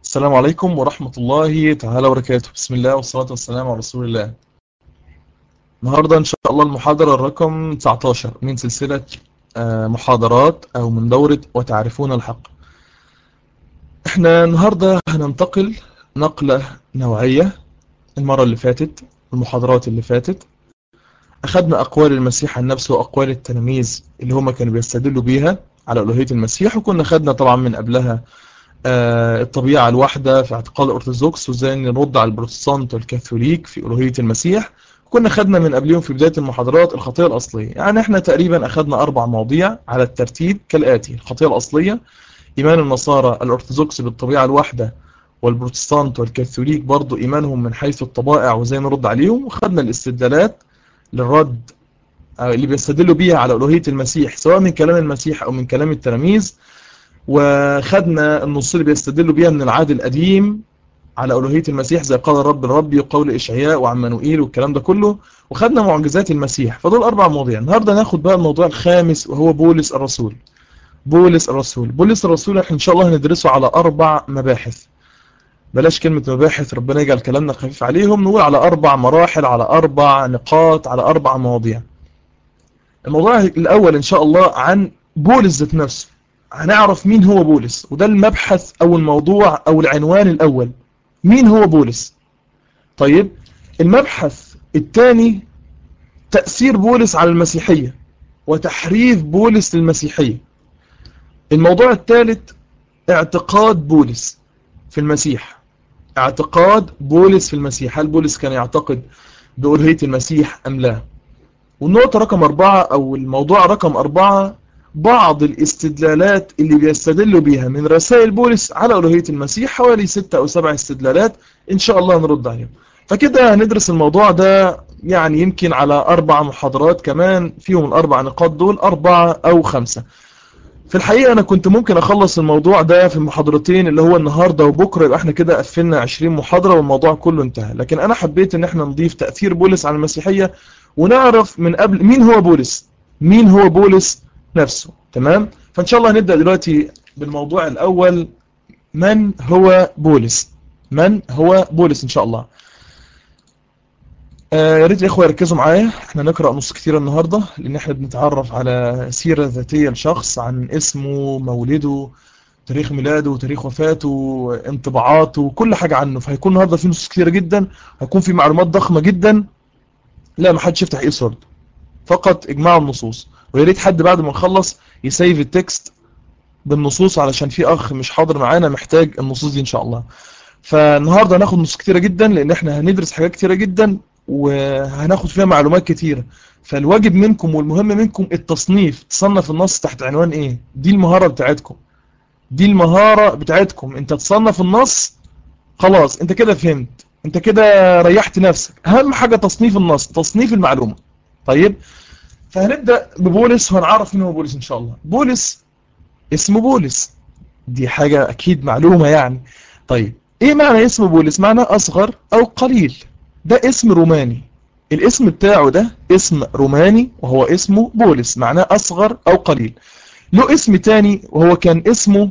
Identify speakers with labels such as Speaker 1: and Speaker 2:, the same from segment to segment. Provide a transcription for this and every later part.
Speaker 1: السلام عليكم ورحمة الله تعالى وبركاته بسم الله والصلاة والسلام على رسول الله النهاردة إن شاء الله المحاضرة الرقم 19 من سلسلة آه، محاضرات أو من دورة وتعرفون الحق احنا النهاردة هننتقل نقلة نوعية المرة اللي فاتت المحاضرات اللي فاتت أخذنا أقوال المسيح عن نفسه وأقوال التلاميذ اللي هما كانوا بيستدلوا بيها على ألوهية المسيح وكنا خدنا طبعا من قبلها آه، الطبيعة الواحدة في اعتقاد الأرثوذكس وازاي نرد على البروتستانت والكاثوليك في ألوهية المسيح كنا خدنا من قبلهم في بداية المحاضرات الخطية الأصلية يعني احنا تقريبا أخذنا أربع مواضيع على الترتيب كالآتي الخطية الأصلية إيمان النصارى الأرثوذكس بالطبيعة الواحدة والبروتستانت والكاثوليك برضو إيمانهم من حيث الطبائع وزي نرد عليهم وخدنا الاستدلالات للرد آه، اللي بيستدلوا بيها على ألوهية المسيح سواء من كلام المسيح أو من كلام التلاميذ وخدنا النصوص اللي بيستدلوا بيها من العهد القديم على ألوهية المسيح زي قال الرب الرب وقول إشعياء وعمانوئيل والكلام ده كله وخدنا معجزات المسيح فدول أربع مواضيع النهاردة ناخد بقى الموضوع الخامس وهو بولس الرسول بولس الرسول بولس الرسول احنا إن شاء الله هندرسه على أربع مباحث بلاش كلمة مباحث ربنا يجعل كلامنا خفيف عليهم نقول على أربع مراحل على أربع نقاط على أربع مواضيع الموضوع الأول إن شاء الله عن بولس ذات نفسه هنعرف مين هو بولس وده المبحث أو الموضوع أو العنوان الأول مين هو بولس طيب المبحث الثاني تأثير بولس على المسيحية وتحريف بولس للمسيحية الموضوع الثالث اعتقاد بولس في المسيح اعتقاد بولس في المسيح هل بولس كان يعتقد بألوهية المسيح أم لا والنقطة رقم أربعة أو الموضوع رقم أربعة بعض الاستدلالات اللي بيستدلوا بيها من رسائل بولس على ألوهية المسيح حوالي ستة أو سبع استدلالات إن شاء الله نرد عليهم فكده هندرس الموضوع ده يعني يمكن على أربع محاضرات كمان فيهم الأربع نقاط دول أربعة أو خمسة في الحقيقة أنا كنت ممكن أخلص الموضوع ده في محاضرتين اللي هو النهاردة وبكرة يبقى احنا كده قفلنا 20 محاضرة والموضوع كله انتهى لكن أنا حبيت إن احنا نضيف تأثير بولس على المسيحية ونعرف من قبل مين هو بولس مين هو بولس نفسه تمام فإن شاء الله هنبدأ دلوقتي بالموضوع الأول من هو بولس من هو بولس إن شاء الله آه يا ريت يا اخوة يركزوا معايا احنا نقرأ نص كتير النهاردة لان احنا بنتعرف على سيرة ذاتية لشخص عن اسمه مولده تاريخ ميلاده تاريخ وفاته انطباعاته كل حاجة عنه فهيكون النهاردة في نصوص كتيرة جدا هيكون في معلومات ضخمة جدا لا ما حدش يفتح ايه سورد فقط اجماع النصوص ويا ريت حد بعد ما نخلص يسيف التكست بالنصوص علشان في اخ مش حاضر معانا محتاج النصوص دي ان شاء الله فالنهارده هناخد نصوص كتيره جدا لان احنا هندرس حاجات كتيره جدا وهناخد فيها معلومات كتيره فالواجب منكم والمهم منكم التصنيف تصنف النص تحت عنوان ايه دي المهاره بتاعتكم دي المهاره بتاعتكم انت تصنف النص خلاص انت كده فهمت انت كده ريحت نفسك اهم حاجه تصنيف النص تصنيف المعلومه طيب فهنبدأ ببولس وهنعرف مين هو بولس إن شاء الله بولس اسمه بولس دي حاجة أكيد معلومة يعني طيب إيه معنى اسم بولس معنى أصغر أو قليل ده اسم روماني الاسم بتاعه ده اسم روماني وهو اسمه بولس معناه أصغر أو قليل له اسم تاني وهو كان اسمه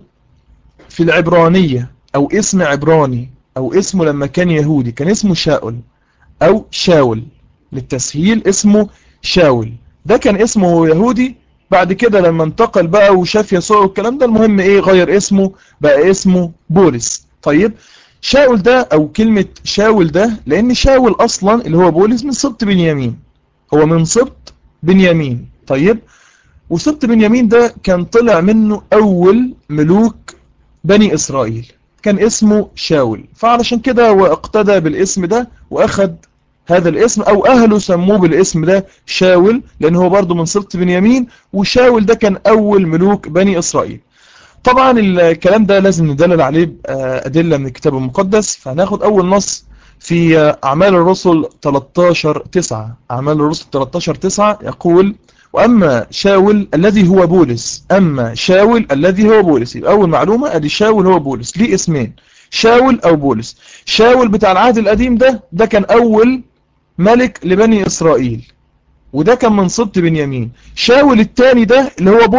Speaker 1: في العبرانية أو اسم عبراني أو اسمه لما كان يهودي كان اسمه شاول أو شاول للتسهيل اسمه شاول ده كان اسمه يهودي بعد كده لما انتقل بقى وشاف يسوع والكلام ده المهم ايه غير اسمه بقى اسمه بولس طيب شاول ده او كلمة شاول ده لان شاول اصلا اللي هو بولس من سبط بنيامين هو من سبط بنيامين طيب وسبط بنيامين ده كان طلع منه اول ملوك بني اسرائيل كان اسمه شاول فعلشان كده واقتدى بالاسم ده واخد هذا الاسم او اهله سموه بالاسم ده شاول لان هو برضه من سبط بنيامين وشاول ده كان اول ملوك بني اسرائيل طبعا الكلام ده لازم ندلل عليه ادله من الكتاب المقدس فهناخد اول نص في اعمال الرسل 13 9 اعمال الرسل 13 9 يقول واما شاول الذي هو بولس اما شاول الذي هو بولس يبقى اول معلومه ادي شاول هو بولس ليه اسمين شاول او بولس شاول بتاع العهد القديم ده ده كان اول ملك لبني إسرائيل وده كان من سبط بنيامين شاول الثاني ده اللي هو بولس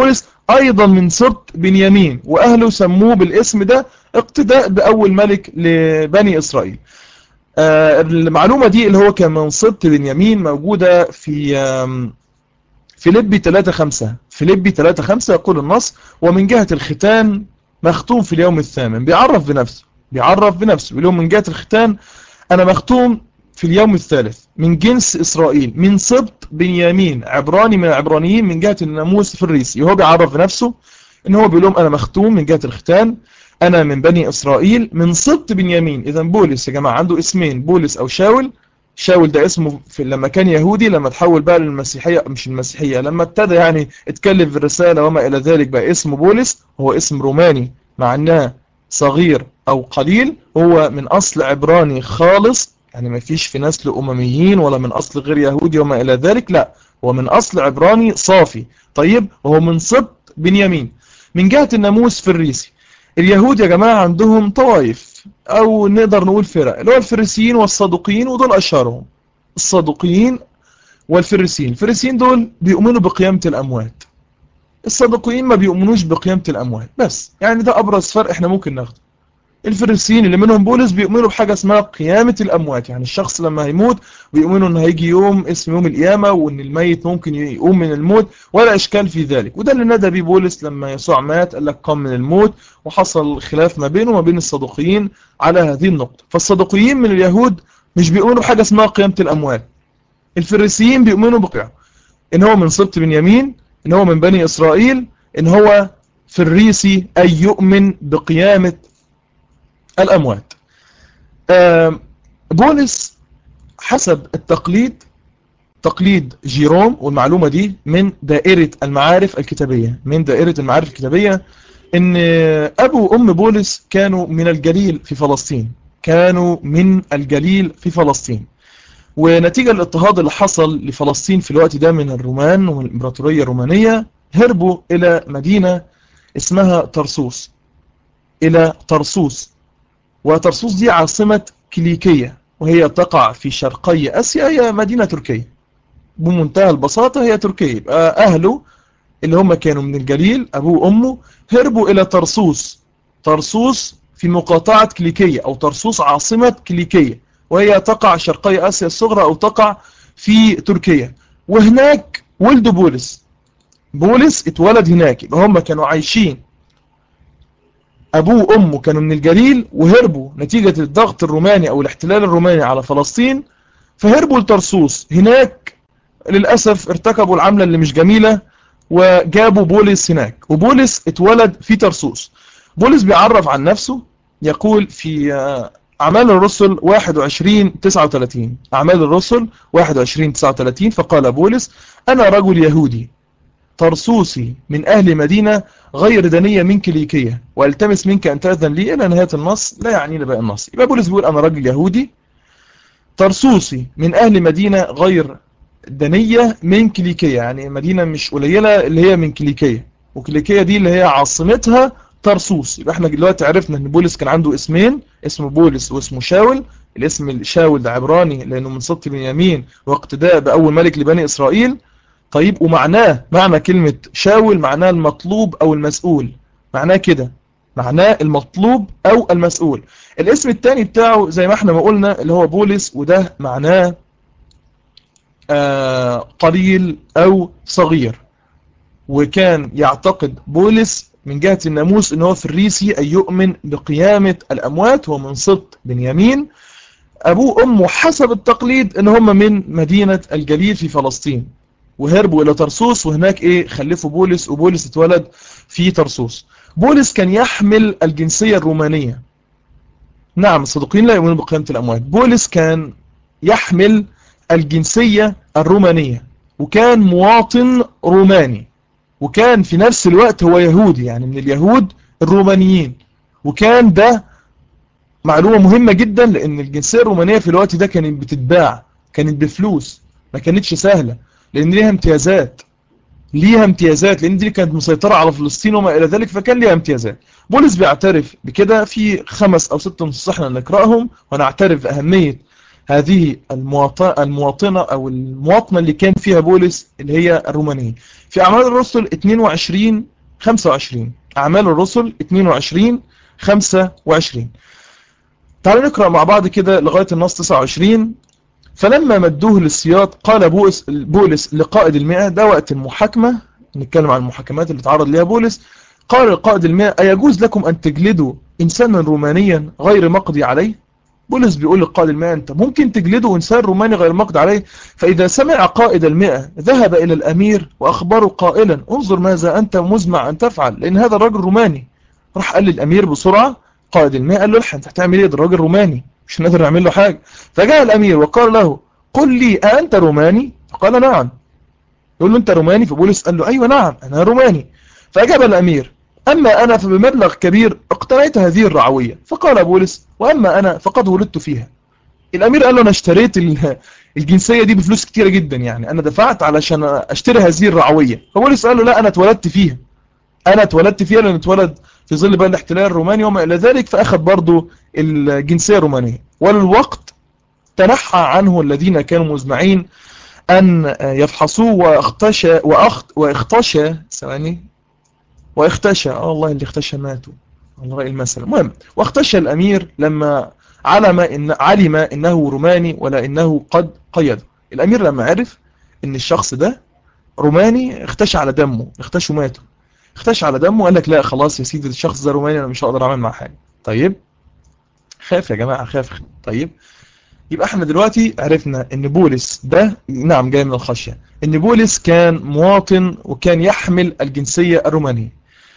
Speaker 1: أيضا من سبط بنيامين وأهله سموه بالاسم ده اقتداء بأول ملك لبني إسرائيل آه المعلومة دي اللي هو كان من سبط بنيامين موجودة في فيليبي 3-5 فيليبي 3-5 يقول النص ومن جهة الختان مختوم في اليوم الثامن بيعرف بنفسه بيعرف بنفسه بيقول من جهة الختان أنا مختوم في اليوم الثالث من جنس إسرائيل من سبط بنيامين عبراني من العبرانيين من جهة الناموس في الريسي وهو بيعرف بنفسه ان هو بيقول لهم أنا مختوم من جهة الختان أنا من بني إسرائيل من سبط بنيامين إذا بولس يا جماعة عنده اسمين بولس أو شاول شاول ده اسمه في لما كان يهودي لما تحول بقى للمسيحية مش المسيحية لما ابتدى يعني اتكلم في الرسالة وما إلى ذلك بقى اسمه بولس هو اسم روماني معناه صغير أو قليل هو من أصل عبراني خالص يعني ما فيش في نسل أمميين ولا من أصل غير يهودي وما إلى ذلك لا هو من أصل عبراني صافي طيب وهو من سبط بنيامين من جهة الناموس في الريسي اليهود يا جماعة عندهم طوائف أو نقدر نقول فرق اللي هو الفريسيين والصدوقيين ودول أشهرهم الصدوقيين والفريسيين الفريسيين دول بيؤمنوا بقيامة الأموات الصدوقيين ما بيؤمنوش بقيامة الأموات بس يعني ده أبرز فرق احنا ممكن ناخده الفريسيين اللي منهم بولس بيؤمنوا بحاجة اسمها قيامة الأموات يعني الشخص لما هيموت بيؤمنوا ان هيجي يوم اسم يوم القيامة وان الميت ممكن يقوم من الموت ولا اشكال في ذلك وده اللي ندى بيه بولس لما يسوع مات قال لك قام من الموت وحصل خلاف ما بينه وما بين الصدوقيين على هذه النقطة فالصدوقيين من اليهود مش بيؤمنوا بحاجة اسمها قيامة الأموات الفريسيين بيؤمنوا بقيامة ان هو من سبط بنيامين ان هو من بني إسرائيل ان هو فريسي أي يؤمن بقيامة الأموات بولس حسب التقليد تقليد جيروم والمعلومة دي من دائرة المعارف الكتابية من دائرة المعارف الكتابية ان ابو وام بولس كانوا من الجليل في فلسطين كانوا من الجليل في فلسطين ونتيجة الاضطهاد اللي حصل لفلسطين في الوقت ده من الرومان والامبراطورية الرومانية هربوا الى مدينة اسمها ترسوس الى ترسوس وترسوس دي عاصمة كليكية وهي تقع في شرقي أسيا هي مدينة تركية بمنتهى البساطة هي تركية يبقى أهله اللي هم كانوا من الجليل أبوه وأمه هربوا إلى ترسوس ترسوس في مقاطعة كليكية أو ترسوس عاصمة كليكية وهي تقع شرقي آسيا الصغرى أو تقع في تركيا وهناك ولد بولس بولس اتولد هناك يبقى هم كانوا عايشين أبوه وأمه كانوا من الجليل وهربوا نتيجة الضغط الروماني أو الاحتلال الروماني على فلسطين فهربوا لترسوس هناك للأسف ارتكبوا العملة اللي مش جميلة وجابوا بولس هناك وبولس اتولد في ترسوس بولس بيعرف عن نفسه يقول في أعمال الرسل 21 39 أعمال الرسل 21 39 فقال بولس أنا رجل يهودي ترسوسي من أهل مدينة غير دنية من كليكية والتمس منك أن تأذن لي إلى نهاية النص لا يعنينا باقي النص يبقى بولس بيقول أنا رجل يهودي ترسوسي من أهل مدينة غير دنية من كليكية يعني مدينة مش قليلة اللي هي من كليكية وكليكية دي اللي هي عاصمتها ترسوس يبقى احنا دلوقتي عرفنا ان بولس كان عنده اسمين اسمه بولس واسمه شاول الاسم شاول ده عبراني لانه من سبط بنيامين واقتداء باول ملك لبني اسرائيل طيب ومعناه معنى كلمة شاول معناه المطلوب او المسؤول معناه كده معناه المطلوب او المسؤول الاسم الثاني بتاعه زي ما احنا ما قلنا اللي هو بولس وده معناه آه قليل او صغير وكان يعتقد بولس من جهة الناموس ان هو فريسي اي يؤمن بقيامة الاموات هو من سبط بنيامين ابوه وامه حسب التقليد ان هم من مدينة الجليل في فلسطين وهربوا الى ترسوس وهناك ايه خلفوا بولس وبولس اتولد في ترسوس بولس كان يحمل الجنسية الرومانية نعم الصدوقين لا يؤمنون بقيامة الاموات بولس كان يحمل الجنسية الرومانية وكان مواطن روماني وكان في نفس الوقت هو يهودي يعني من اليهود الرومانيين وكان ده معلومة مهمة جدا لان الجنسية الرومانية في الوقت ده كانت بتتباع كانت بفلوس ما كانتش سهلة لان ليها امتيازات ليها امتيازات لان دي كانت مسيطرة على فلسطين وما الى ذلك فكان ليها امتيازات بولس بيعترف بكده في خمس او ست نصوص احنا نقرأهم ونعترف بأهمية هذه المواطنة, المواطنة او المواطنة اللي كان فيها بولس اللي هي الرومانية في اعمال الرسل 22 25 أعمال الرسل 22 25 تعالوا نقرأ مع بعض كده لغاية النص 29 فلما مدوه للسياط قال بولس, بولس لقائد المئة ده وقت المحاكمة نتكلم عن المحاكمات اللي تعرض لها بولس قال لقائد المئة أيجوز لكم أن تجلدوا إنسانا رومانيا غير مقضي عليه بولس بيقول لقائد المئة أنت ممكن تجلده إنسان روماني غير مقضي عليه فإذا سمع قائد المئة ذهب إلى الأمير وأخبره قائلا انظر ماذا أنت مزمع أن تفعل لأن هذا الرجل روماني راح قال للأمير بسرعة قائد المئة قال له الحن أنت هتعمل إيه ده الراجل روماني مش نقدر نعمل له حاجة فجاء الأمير وقال له قل لي أنت روماني فقال نعم يقول له أنت روماني فبولس قال له أيوة نعم أنا روماني فأجاب الأمير أما أنا فبمبلغ كبير اقتنيت هذه الرعوية فقال بولس وأما أنا فقد ولدت فيها الأمير قال له أنا اشتريت الجنسية دي بفلوس كتيرة جدا يعني أنا دفعت علشان أشتري هذه الرعوية فبولس قال له لا أنا اتولدت فيها أنا اتولدت فيها لأن اتولد في ظل بقى الاحتلال الروماني وما إلى ذلك فأخذ برضو الجنسية الرومانية وللوقت تنحى عنه الذين كانوا مزمعين أن يفحصوه واختشى وأخت واختشى ثواني واختشى اه الله اللي اختشى ماتوا الله رأي المثل المهم واختشى الأمير لما علم إن علم إنه روماني ولا إنه قد قيده الأمير لما عرف إن الشخص ده روماني اختشى على دمه اختشى وماتوا اختشى على دمه وقال لك لا خلاص يا سيدي الشخص ده روماني أنا مش هقدر أعمل معاه حاجة طيب خاف يا جماعة خاف طيب يبقى احنا دلوقتي عرفنا ان بولس ده نعم جاي من الخشية ان بولس كان مواطن وكان يحمل الجنسية الرومانية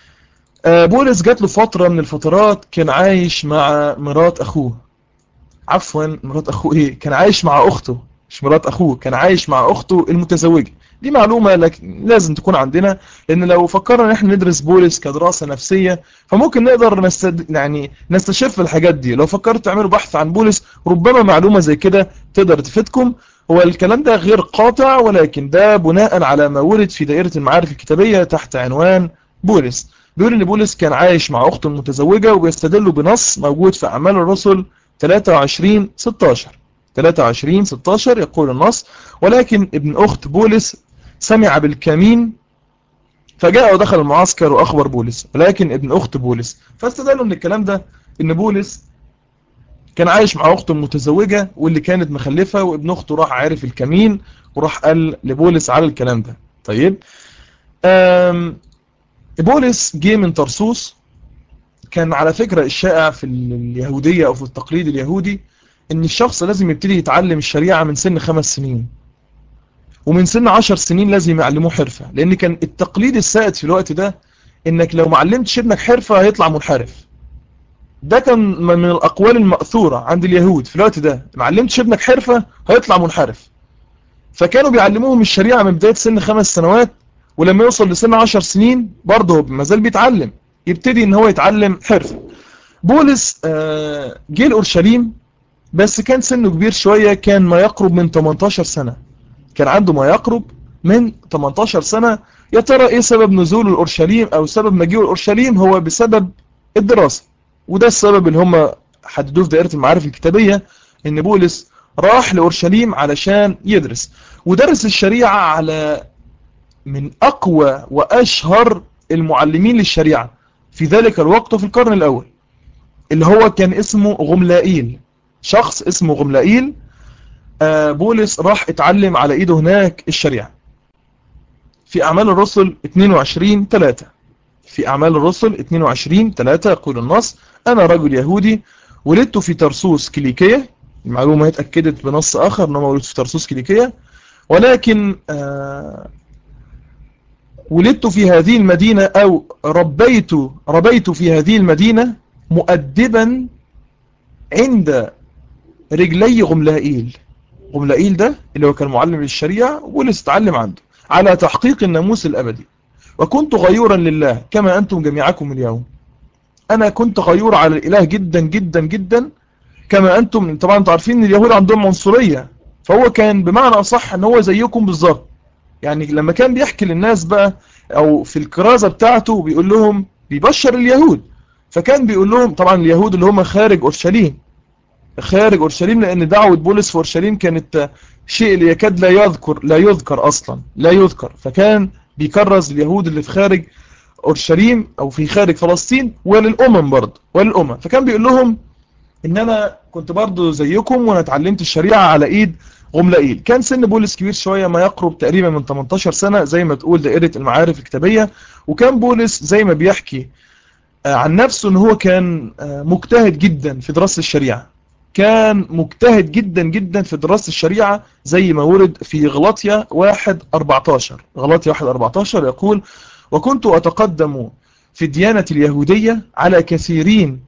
Speaker 1: بولس جات له فترة من الفترات كان عايش مع مرات أخوه عفوا مرات أخوه إيه كان عايش مع أخته مش مرات أخوه كان عايش مع أخته المتزوجة دي معلومة لك لازم تكون عندنا لأن لو فكرنا ان احنا ندرس بولس كدراسة نفسية فممكن نقدر نستد... يعني نستشف الحاجات دي لو فكرت تعملوا بحث عن بولس ربما معلومة زي كده تقدر تفيدكم هو الكلام ده غير قاطع ولكن ده بناء على ما ورد في دائرة المعارف الكتابية تحت عنوان بولس بيقول ان بولس كان عايش مع اخته المتزوجة وبيستدلوا بنص موجود في اعمال الرسل 23 16 23 16 يقول النص ولكن ابن اخت بولس سمع بالكمين فجاء ودخل المعسكر واخبر بولس ولكن ابن اخت بولس فاستدلوا من الكلام ده ان بولس كان عايش مع اخته المتزوجة واللي كانت مخلفة وابن اخته راح عارف الكمين وراح قال لبولس على الكلام ده طيب بولس جه من طرسوس كان على فكرة الشائع في اليهودية أو في التقليد اليهودي إن الشخص لازم يبتدي يتعلم الشريعة من سن خمس سنين ومن سن عشر سنين لازم يعلموه حرفة لأن كان التقليد السائد في الوقت ده إنك لو معلمتش ابنك حرفة هيطلع منحرف ده كان من الأقوال المأثورة عند اليهود في الوقت ده معلمتش ابنك حرفة هيطلع منحرف فكانوا بيعلموهم الشريعة من بداية سن خمس سنوات ولما يوصل لسن 10 سنين برضه ما زال بيتعلم يبتدي ان هو يتعلم حرفه بولس جه لأورشليم بس كان سنه كبير شوية كان ما يقرب من 18 سنة كان عنده ما يقرب من 18 سنة يا ترى ايه سبب نزول الأورشليم او سبب مجيء الأورشليم هو بسبب الدراسة وده السبب اللي هم حددوه في دائرة المعارف الكتابية ان بولس راح لأورشليم علشان يدرس ودرس الشريعة على من أقوى وأشهر المعلمين للشريعة في ذلك الوقت في القرن الأول اللي هو كان اسمه غملائيل شخص اسمه غملائيل بولس راح اتعلم على ايده هناك الشريعة في أعمال الرسل 22 3 في أعمال الرسل 22 3 يقول النص أنا رجل يهودي ولدت في ترسوس كليكية المعلومة اتأكدت بنص آخر أنه ولدت في ترسوس كليكية ولكن آه ولدت في هذه المدينة أو ربيت ربيت في هذه المدينة مؤدبا عند رجلي غملائيل غملائيل ده اللي هو كان معلم للشريعة واللي استعلم عنده على تحقيق الناموس الأبدي وكنت غيورا لله كما أنتم جميعكم اليوم أنا كنت غيور على الإله جدا جدا جدا كما أنتم طبعا انتم عارفين ان اليهود عندهم عنصرية فهو كان بمعنى أصح ان هو زيكم بالظبط يعني لما كان بيحكي للناس بقى او في الكرازة بتاعته بيقول لهم بيبشر اليهود فكان بيقول لهم طبعا اليهود اللي هم خارج اورشليم خارج اورشليم لان دعوة بولس في اورشليم كانت شيء اللي يكاد لا يذكر لا يذكر اصلا لا يذكر فكان بيكرز اليهود اللي في خارج اورشليم او في خارج فلسطين وللامم برضه وللامم فكان بيقول لهم ان انا كنت برضه زيكم وانا اتعلمت الشريعه على ايد غملائيل كان سن بولس كبير شويه ما يقرب تقريبا من 18 سنه زي ما تقول دائره المعارف الكتابيه وكان بولس زي ما بيحكي عن نفسه ان هو كان مجتهد جدا في دراسه الشريعه كان مجتهد جدا جدا في دراسة الشريعة زي ما ورد في غلاطيا 1 14 غلاطيا 1 14 يقول وكنت أتقدم في الديانة اليهودية على كثيرين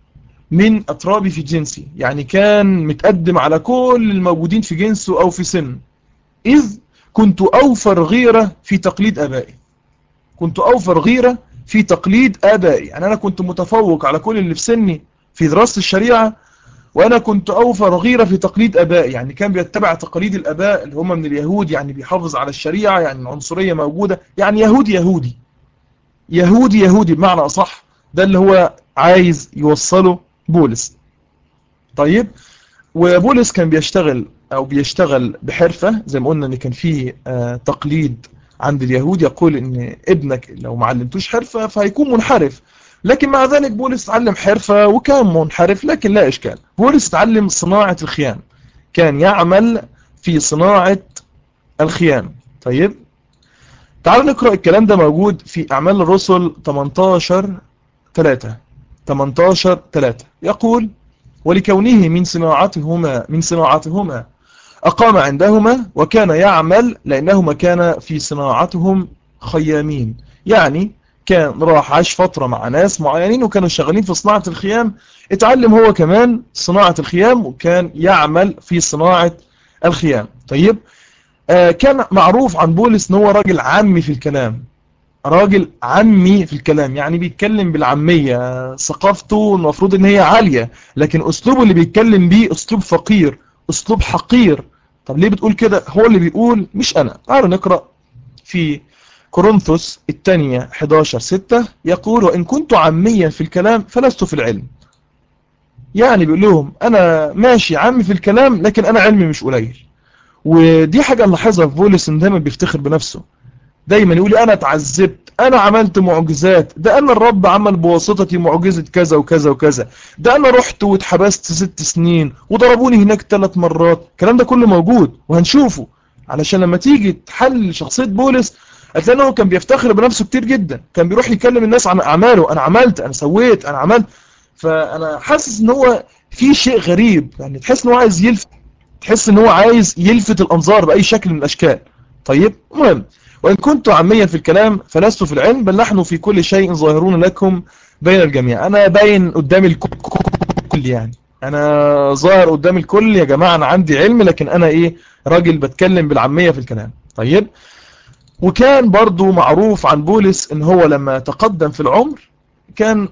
Speaker 1: من أطرابي في جنسي يعني كان متقدم على كل الموجودين في جنسه أو في سن إذ كنت أوفر غيرة في تقليد أبائي كنت أوفر غيرة في تقليد آبائي يعني أنا كنت متفوق على كل اللي في سني في دراسة الشريعة وأنا كنت أوفر غيرة في تقليد أبائي يعني كان بيتبع تقاليد الأباء اللي هم من اليهود يعني بيحافظ على الشريعة يعني العنصرية موجودة يعني يهودي يهودي يهودي يهودي بمعنى أصح ده اللي هو عايز يوصله بولس طيب وبولس كان بيشتغل أو بيشتغل بحرفة زي ما قلنا إن كان فيه آه تقليد عند اليهود يقول إن ابنك لو ما علمتوش حرفة فهيكون منحرف لكن مع ذلك بولس تعلم حرفة وكان منحرف لكن لا إشكال بولس تعلم صناعة الخيام كان يعمل في صناعة الخيام طيب تعالوا نقرأ الكلام ده موجود في أعمال الرسل 18 3 18 3 يقول ولكونه من صناعتهما من صناعتهما أقام عندهما وكان يعمل لأنهما كان في صناعتهم خيامين يعني كان راح عاش فترة مع ناس معينين وكانوا شغالين في صناعة الخيام اتعلم هو كمان صناعة الخيام وكان يعمل في صناعة الخيام طيب آه كان معروف عن بولس ان هو راجل عمي في الكلام راجل عمي في الكلام يعني بيتكلم بالعامية ثقافته المفروض ان هي عالية لكن اسلوبه اللي بيتكلم بيه اسلوب فقير اسلوب حقير طب ليه بتقول كده هو اللي بيقول مش انا تعالوا نقرأ في كورنثوس الثانية 11 6 يقول وإن كنت عاميا في الكلام فلست في العلم يعني بيقول لهم أنا ماشي عامي في الكلام لكن أنا علمي مش قليل ودي حاجة نلاحظها في بولس إن دايما بيفتخر بنفسه دايما يقول أنا اتعذبت أنا عملت معجزات ده أنا الرب عمل بواسطتي معجزة كذا وكذا وكذا ده أنا رحت واتحبست ست سنين وضربوني هناك ثلاث مرات الكلام ده كله موجود وهنشوفه علشان لما تيجي تحلل شخصية بولس هتلاقي انه كان بيفتخر بنفسه كتير جدا كان بيروح يكلم الناس عن اعماله انا عملت انا سويت انا عملت فانا حاسس ان هو في شيء غريب يعني تحس ان هو عايز يلفت تحس ان هو عايز يلفت الانظار باي شكل من الاشكال طيب المهم وان كنت عاميا في الكلام فلست في العلم بل نحن في كل شيء ظاهرون لكم بين الجميع انا باين قدام الكل يعني انا ظاهر قدام الكل يا جماعه انا عندي علم لكن انا ايه راجل بتكلم بالعاميه في الكلام طيب وكان برضو معروف عن بولس ان هو لما تقدم في العمر كان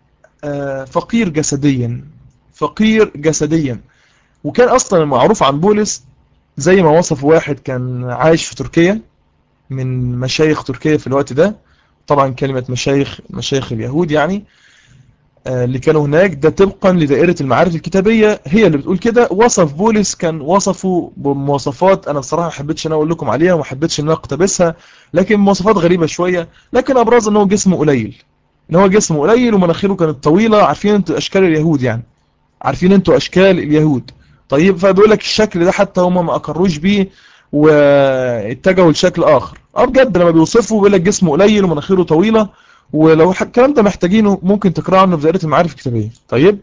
Speaker 1: فقير جسديا فقير جسديا وكان اصلا معروف عن بولس زي ما وصف واحد كان عايش في تركيا من مشايخ تركيا في الوقت ده طبعا كلمة مشايخ مشايخ اليهود يعني اللي كانوا هناك ده طبقا لدائرة المعارف الكتابية هي اللي بتقول كده وصف بولس كان وصفه بمواصفات انا بصراحة حبيتش انا اقول لكم عليها وما حبيتش ان انا اقتبسها لكن مواصفات غريبة شوية لكن ابرز ان هو جسمه قليل ان هو جسمه قليل ومناخيره كانت طويلة عارفين انتوا اشكال اليهود يعني عارفين انتوا اشكال اليهود طيب فبيقول لك الشكل ده حتى هم ما اقروش بيه واتجهوا لشكل اخر اه بجد لما بيوصفوا بيقول لك جسمه قليل ومناخيره طويلة ولو الكلام ده محتاجينه ممكن تقرأ عنه في دائرة المعارف الكتابية طيب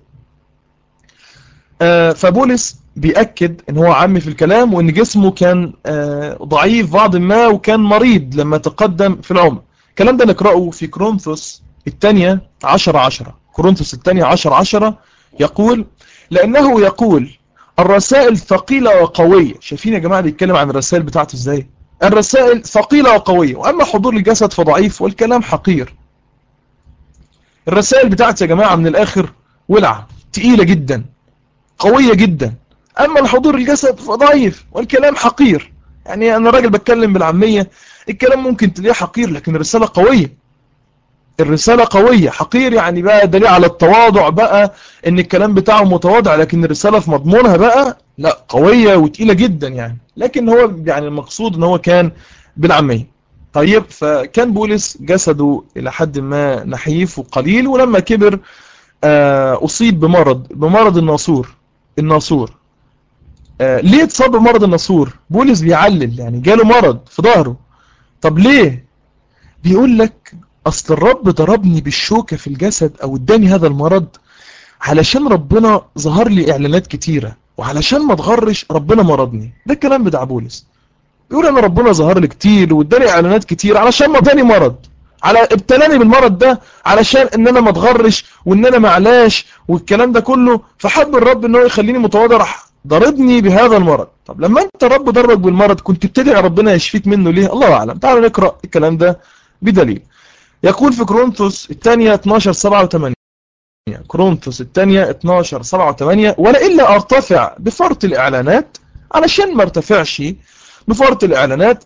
Speaker 1: آه فبولس بيأكد ان هو عمي في الكلام وان جسمه كان آه ضعيف بعض ما وكان مريض لما تقدم في العمر الكلام ده نقرأه في كورنثوس الثانية 10 10 كورنثوس الثانية 10 10 يقول لأنه يقول الرسائل ثقيلة وقوية شايفين يا جماعة بيتكلم عن الرسائل بتاعته ازاي الرسائل ثقيلة وقوية وأما حضور الجسد فضعيف والكلام حقير الرسائل بتاعتي يا جماعة من الآخر ولعة تقيلة جدا قوية جدا أما الحضور الجسد فضعيف والكلام حقير يعني أنا راجل بتكلم بالعامية الكلام ممكن تلاقيه حقير لكن الرسالة قوية الرسالة قوية حقير يعني بقى دليل على التواضع بقى ان الكلام بتاعه متواضع لكن الرسالة في مضمونها بقى لا قوية وتقيلة جدا يعني لكن هو يعني المقصود ان هو كان بالعامية طيب فكان بولس جسده إلى حد ما نحيف وقليل ولما كبر أصيب بمرض بمرض الناصور الناصور ليه اتصاب بمرض الناصور بولس بيعلل يعني جاله مرض في ظهره طب ليه بيقول لك أصل الرب ضربني بالشوكة في الجسد أو اداني هذا المرض علشان ربنا ظهر لي إعلانات كتيرة وعلشان ما تغرش ربنا مرضني ده الكلام بتاع بولس يقول أنا ربنا ظهر لي كتير واداني إعلانات كتير علشان ما اداني مرض على ابتلاني بالمرض ده علشان ان انا ما اتغرش وان انا معلاش والكلام ده كله فحب الرب ان هو يخليني متواضع راح ضربني بهذا المرض طب لما انت رب ضربك بالمرض كنت بتدعي ربنا يشفيك منه ليه الله اعلم تعالوا نقرا الكلام ده بدليل يقول في كورنثوس الثانية 12 7 و8 كورنثوس الثانية 12 7 و8 ولا إلا أرتفع بفرط الإعلانات علشان ما ارتفعش بفرط الإعلانات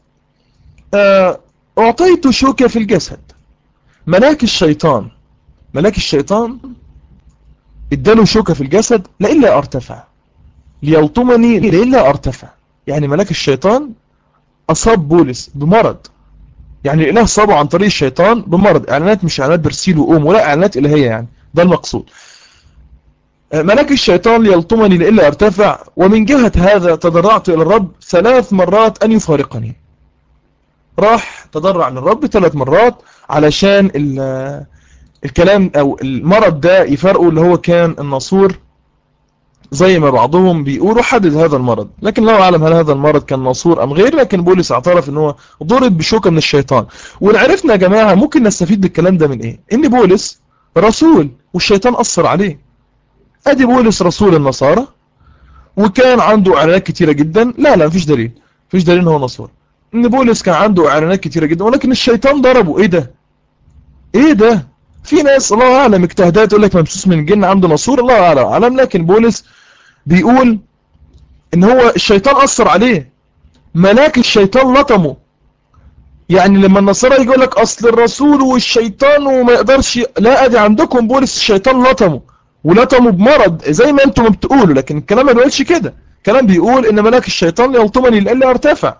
Speaker 1: أعطيت شوكة في الجسد ملاك الشيطان ملاك الشيطان اداله شوكة في الجسد لإلا أرتفع ليلطمني لإلا أرتفع يعني ملاك الشيطان أصاب بولس بمرض يعني الإله صابه عن طريق الشيطان بمرض إعلانات مش إعلانات برسيل وقوم ولا إعلانات إلهية يعني ده المقصود ملاك الشيطان ليلطمني لإلا أرتفع ومن جهة هذا تضرعت إلى الرب ثلاث مرات أن يفارقني راح تضرع للرب ثلاث مرات علشان الكلام أو المرض ده يفرقه اللي هو كان الناصور زي ما بعضهم بيقولوا حدد هذا المرض لكن لا أعلم هل هذا المرض كان ناصور أم غير لكن بولس اعترف ان هو ضرب بشوكة من الشيطان وعرفنا يا جماعة ممكن نستفيد بالكلام ده من ايه ان بولس رسول والشيطان أثر عليه ادي بولس رسول النصارى وكان عنده اعلانات كتيرة جدا لا لا مفيش دليل مفيش دليل ان هو نصور ان بولس كان عنده اعلانات كتيرة جدا ولكن الشيطان ضربه ايه ده ايه ده في ناس الله اعلم اجتهادات يقول لك ممسوس من الجن عنده نصور الله اعلم اعلم لكن بولس بيقول ان هو الشيطان اثر عليه ملاك الشيطان لطمه يعني لما النصارى يقول لك اصل الرسول والشيطان وما يقدرش لا ادي عندكم بولس الشيطان لطمه ولطمه بمرض زي ما انتم بتقولوا لكن الكلام ما بيقولش كده الكلام بيقول ان ملاك الشيطان يلطمني لإلا ارتفع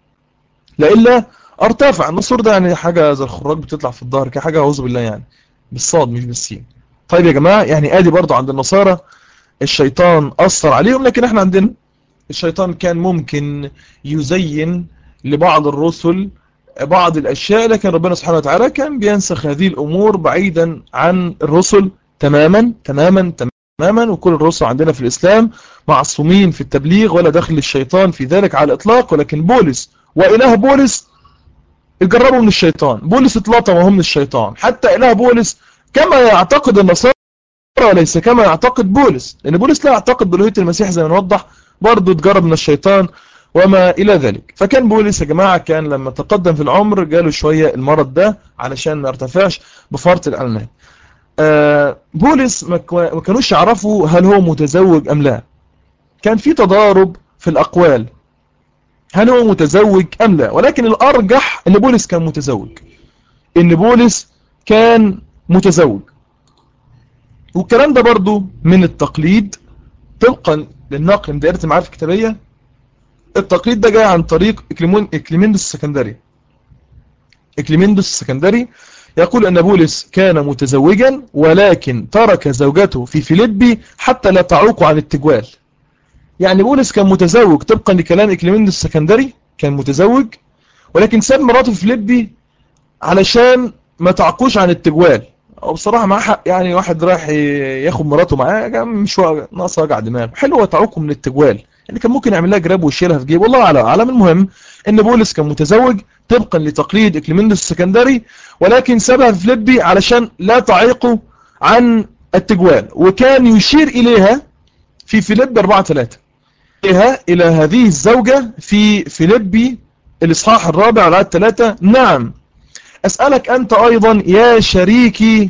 Speaker 1: لإلا ارتفع النصور ده يعني حاجة زي الخراج بتطلع في الظهر كحاجة اعوذ بالله يعني بالصاد مش بالسين طيب يا جماعة يعني ادي برضو عند النصارى الشيطان أثر عليهم لكن احنا عندنا الشيطان كان ممكن يزين لبعض الرسل بعض الأشياء لكن ربنا سبحانه وتعالى كان بينسخ هذه الأمور بعيدا عن الرسل تماما تماما تماما وكل الرسل عندنا في الإسلام معصومين في التبليغ ولا دخل الشيطان في ذلك على الإطلاق ولكن بولس وإله بولس اتجربوا من الشيطان بولس اتلطم وهو من الشيطان حتى إله بولس كما يعتقد النصارى وليس كما يعتقد بولس لأن بولس لا يعتقد بلوهية المسيح زي ما نوضح برضه اتجرب من الشيطان وما إلى ذلك فكان بولس يا جماعة كان لما تقدم في العمر جاله شوية المرض ده علشان ما ارتفعش بفرط الإعلانات آه بولس ما كانوش يعرفوا هل هو متزوج أم لا كان في تضارب في الأقوال هل هو متزوج أم لا ولكن الأرجح أن بولس كان متزوج أن بولس كان متزوج والكلام ده برضو من التقليد طبقا للنقل من دائرة المعارف الكتابية التقليد ده جاي عن طريق إكليمندس السكندري إكليمندس السكندري يقول أن بولس كان متزوجا ولكن ترك زوجته في فيليبي حتى لا تعوق عن التجوال يعني بولس كان متزوج طبقا لكلام إكليمندس السكندري كان متزوج ولكن ساب مراته في فيليبي علشان ما تعقوش عن التجوال او بصراحة معاه حق يعني واحد رايح ياخد مراته معاه مش ناقص وجع دماغ حلو تعوقه من التجوال يعني كان ممكن يعمل لها جراب ويشيلها في جيبه والله على اعلم المهم ان بولس كان متزوج طبقا لتقليد اكليمندس السكندري ولكن سابها في فليبي علشان لا تعيقه عن التجوال وكان يشير اليها في فيليب 4 3 إليها إلى هذه الزوجة في فيليبي الإصحاح الرابع على 3 نعم أسألك أنت أيضا يا شريكي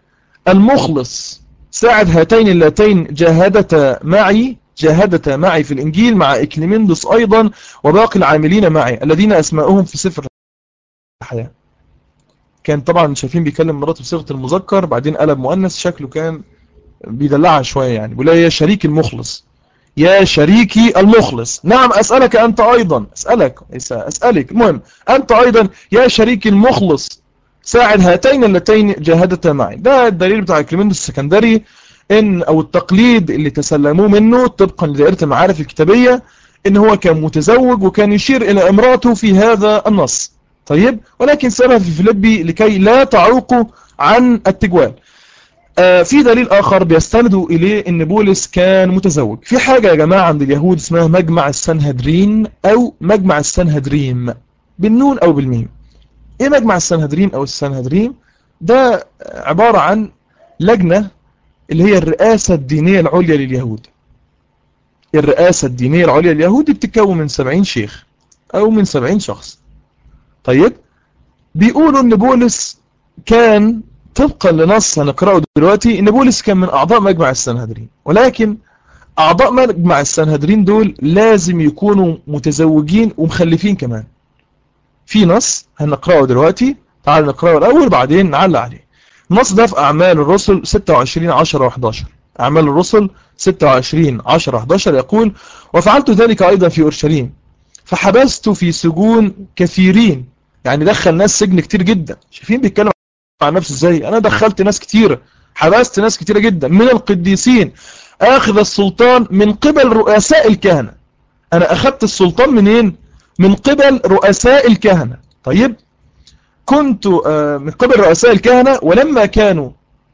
Speaker 1: المخلص ساعد هاتين اللتين جاهدتا معي جاهدتا معي في الإنجيل مع إكليمندس أيضا وباقي العاملين معي الذين أسماؤهم في سفر الحياة كان طبعا شايفين بيكلم مراته بصيغة المذكر بعدين قلب مؤنث شكله كان بيدلعها شوية يعني بيقول يا شريك المخلص يا شريكي المخلص نعم أسألك أنت أيضا أسألك أسألك المهم أنت أيضا يا شريكي المخلص ساعد هاتين اللتين جاهدتا معي ده الدليل بتاع كليمندس السكندري إن أو التقليد اللي تسلموه منه طبقا لدائرة المعارف الكتابية إن هو كان متزوج وكان يشير إلى امراته في هذا النص طيب ولكن سابها في فيليبي لكي لا تعوقوا عن التجوال آه في دليل آخر بيستندوا إليه إن بولس كان متزوج في حاجة يا جماعة عند اليهود اسمها مجمع السنهدرين أو مجمع السنهدريم بالنون أو بالميم إيه مجمع السنهدريم أو السنهدريم ده عبارة عن لجنة اللي هي الرئاسة الدينية العليا لليهود الرئاسة الدينية العليا لليهود بتتكون من 70 شيخ أو من 70 شخص طيب بيقولوا إن بولس كان طبقا لنص هنقرأه دلوقتي إن بولس كان من أعضاء مجمع السنهدرين ولكن أعضاء مجمع السنهدرين دول لازم يكونوا متزوجين ومخلفين كمان في نص هنقرأه دلوقتي تعال نقرأه الأول بعدين نعلق عليه النص ده في أعمال الرسل 26 10 و11 أعمال الرسل 26 10 11 يقول وفعلت ذلك أيضا في أورشليم فحبست في سجون كثيرين يعني دخل ناس سجن كتير جدا شايفين بيتكلم عن نفسه ازاي انا دخلت ناس كتيرة حبست ناس كتيرة جدا من القديسين اخذ السلطان من قبل رؤساء الكهنة انا اخذت السلطان منين من قبل رؤساء الكهنة طيب كنت من قبل رؤساء الكهنة ولما كانوا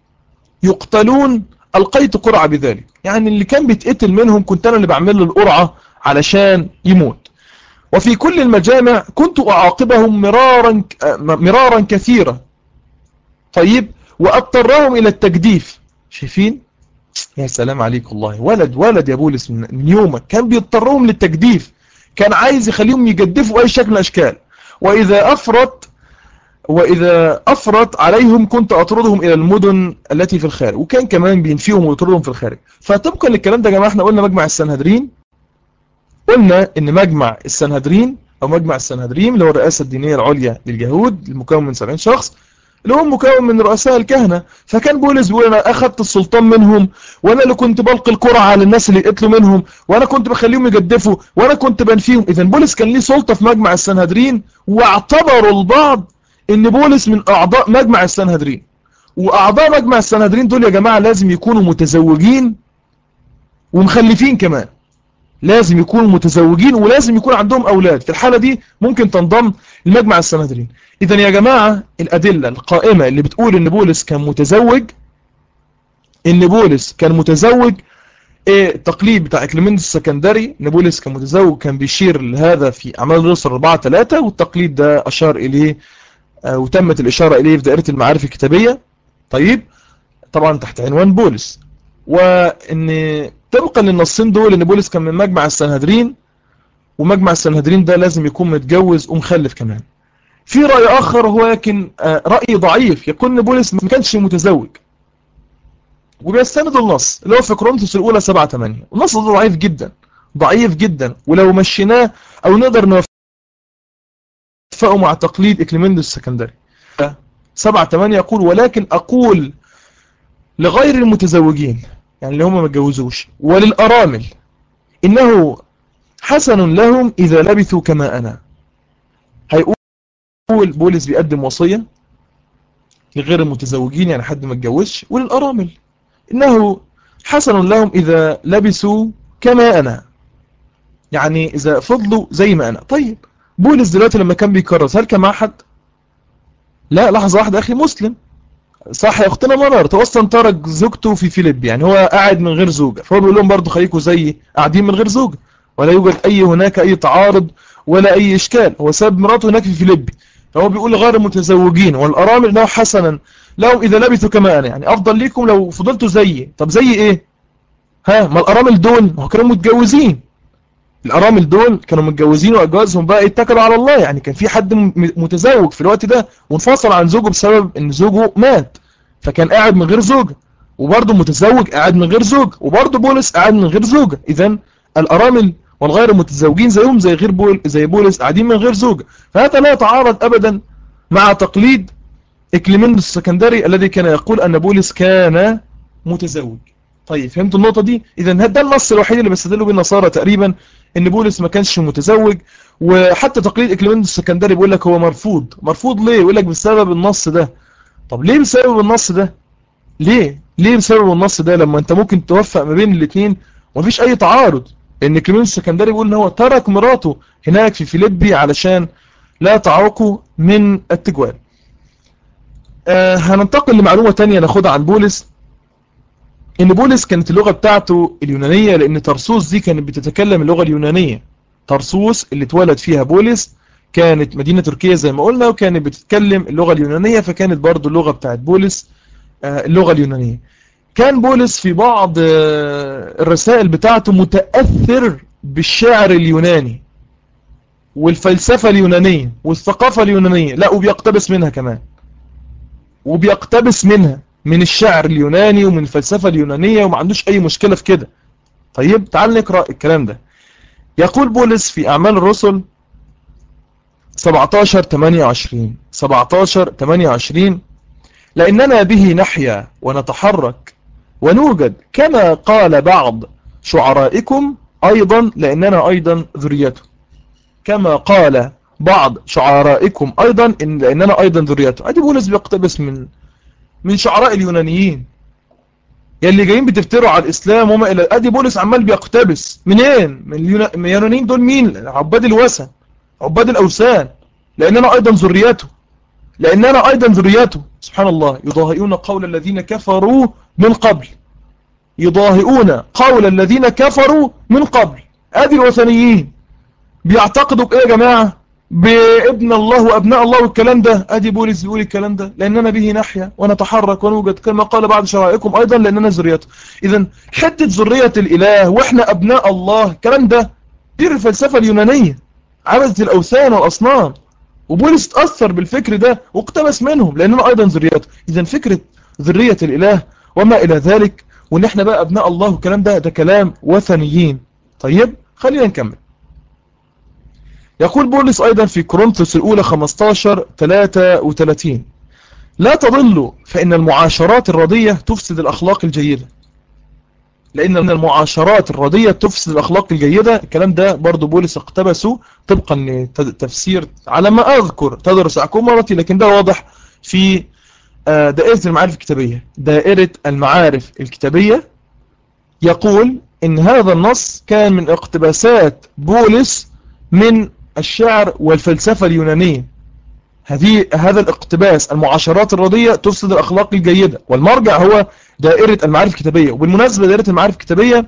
Speaker 1: يقتلون ألقيت قرعة بذلك يعني اللي كان بيتقتل منهم كنت أنا اللي بعمل له القرعة علشان يموت وفي كل المجامع كنت أعاقبهم مرارا مرارا كثيرا طيب وأضطرهم إلى التجديف شايفين يا سلام عليك والله ولد ولد يا بولس من يومك كان بيضطرهم للتجديف كان عايز يخليهم يجدفوا أي شكل من الأشكال وإذا أفرط وإذا أفرط عليهم كنت أطردهم إلى المدن التي في الخارج وكان كمان بينفيهم ويطردهم في الخارج فطبقا للكلام ده يا جماعة احنا قلنا مجمع السنهدرين قلنا ان مجمع السنهدرين او مجمع السنهدرين اللي هو الرئاسة الدينية العليا لليهود المكون من 70 شخص اللي هو مكون من رؤساء الكهنة فكان بولس بيقول انا اخذت السلطان منهم وانا اللي كنت بلقي القرعة على الناس اللي قتلوا منهم وانا كنت بخليهم يجدفوا وانا كنت بنفيهم اذا بولس كان ليه سلطة في مجمع السنهدرين واعتبروا البعض ان بولس من اعضاء مجمع السنهدرين واعضاء مجمع السنهدرين دول يا جماعة لازم يكونوا متزوجين ومخلفين كمان لازم يكونوا متزوجين ولازم يكون عندهم أولاد في الحالة دي ممكن تنضم المجمع السنهدرين إذا يا جماعة الأدلة القائمة اللي بتقول إن بولس كان متزوج إن بولس كان متزوج إيه التقليد بتاع إكليمندس السكندري إن بولس كان متزوج كان بيشير لهذا في أعمال الرسل 4 3 والتقليد ده أشار إليه آه وتمت الإشارة إليه في دائرة المعارف الكتابية طيب طبعا تحت عنوان بولس وإن طبقا للنصين دول ان بولس كان من مجمع السنهدرين ومجمع السنهدرين ده لازم يكون متجوز ومخلف كمان في رأي آخر هو لكن رأي ضعيف يقول ان بولس ما كانش متزوج وبيستند النص اللي هو في كورنثوس الأولى 7 8 النص ده ضعيف جدا ضعيف جدا ولو مشيناه أو نقدر نوفقه مع تقليد إكليمندس السكندري 7 8 يقول ولكن أقول لغير المتزوجين يعني اللي هم ما اتجوزوش وللأرامل إنه حسن لهم إذا لبثوا كما أنا هيقول بولس بيقدم وصية لغير المتزوجين يعني حد ما اتجوزش وللأرامل إنه حسن لهم إذا لبثوا كما أنا يعني إذا فضلوا زي ما أنا طيب بولس دلوقتي لما كان بيكرس هل كان مع حد لا لحظة واحدة أخي مسلم صح يا اختنا منار هو اصلا ترك زوجته في فيليب يعني هو قاعد من غير زوجة فهو بيقول لهم برضه خليكوا زي قاعدين من غير زوجة ولا يوجد اي هناك اي تعارض ولا اي اشكال هو ساب مراته هناك في فيليب فهو بيقول لغير المتزوجين والارامل انه حسنا لهم اذا لبثوا كما انا يعني افضل ليكم لو فضلتوا زيي طب زي ايه ها ما الارامل دول ما هو كانوا متجوزين الارامل دول كانوا متجوزين واجوازهم بقى اتكلوا على الله يعني كان في حد متزوج في الوقت ده وانفصل عن زوجه بسبب ان زوجه مات فكان قاعد من غير زوجة وبرضه متزوج قاعد من غير زوجة وبرضه بولس قاعد من غير زوجة اذا الارامل والغير المتزوجين زيهم زي غير بول زي بولس قاعدين من غير زوجة فهذا لا يتعارض ابدا مع تقليد اكليمندس السكندري الذي كان يقول ان بولس كان متزوج طيب فهمتوا النقطة دي اذا ده النص الوحيد اللي بيستدلوا بيه النصارى تقريبا ان بولس ما كانش متزوج وحتى تقليد اكليمندس السكندري بيقول لك هو مرفوض مرفوض ليه يقول لك بسبب النص ده طب ليه بسبب النص ده ليه ليه بسبب النص ده لما انت ممكن توفق ما بين الاثنين ومفيش اي تعارض ان كليمندس السكندري بيقول ان هو ترك مراته هناك في فيليبي علشان لا تعوقوا من التجوال آه هننتقل لمعلومة تانية ناخدها عن بولس ان بولس كانت اللغة بتاعته اليونانية لان ترسوس دي كانت بتتكلم اللغة اليونانية ترسوس اللي اتولد فيها بولس كانت مدينة تركيا زي ما قلنا وكانت بتتكلم اللغة اليونانية فكانت برضو اللغة بتاعت بولس آه اللغة اليونانية كان بولس في بعض آه الرسائل بتاعته متأثر بالشعر اليوناني والفلسفة اليونانية والثقافة اليونانية لا وبيقتبس منها كمان وبيقتبس منها من الشعر اليوناني ومن الفلسفة اليونانية وما عندوش أي مشكلة في كده طيب تعال نقرأ الكلام ده يقول بولس في أعمال الرسل 17 28 17 28 لأننا به نحيا ونتحرك ونوجد كما قال بعض شعرائكم أيضا لأننا أيضا ذريته كما قال بعض شعرائكم أيضا إن لأننا أيضا ذريته أدي بولس بيقتبس من من شعراء اليونانيين يلي جايين بتفتروا على الإسلام وما إلى أدي بولس عمال بيقتبس منين من اليونانيين دول مين عباد الوثن عباد الأوثان لأننا أيضا ذريته لأننا أيضا ذريته سبحان الله يضاهئون قول الذين كفروا من قبل يضاهئون قول الذين كفروا من قبل أدي الوثنيين بيعتقدوا ايه يا جماعة بابن الله وابناء الله والكلام ده ادي بولس بيقول الكلام ده لاننا به نحيا ونتحرك ونوجد كما قال بعض شرائعكم ايضا لاننا ذريته اذا حتة ذرية الاله واحنا ابناء الله الكلام ده دي الفلسفة اليونانية عبدة الاوثان والاصنام وبولس تأثر بالفكر ده واقتبس منهم لاننا ايضا ذريته اذا فكرة ذرية الاله وما الى ذلك وان احنا بقى ابناء الله والكلام ده ده كلام وثنيين طيب خلينا نكمل يقول بولس أيضا في كورنثوس الأولى 15 33 لا تضلوا فإن المعاشرات الردية تفسد الأخلاق الجيدة لأن من المعاشرات الردية تفسد الأخلاق الجيدة الكلام ده برضو بولس اقتبسه طبقا لتفسير على ما أذكر تدرس أعكم مرتي لكن ده واضح في دائرة المعارف الكتابية دائرة المعارف الكتابية يقول إن هذا النص كان من اقتباسات بولس من الشعر والفلسفة اليونانية هذه هذا الاقتباس المعاشرات الردية تفسد الأخلاق الجيدة والمرجع هو دائرة المعارف الكتابية وبالمناسبة دائرة المعارف الكتابية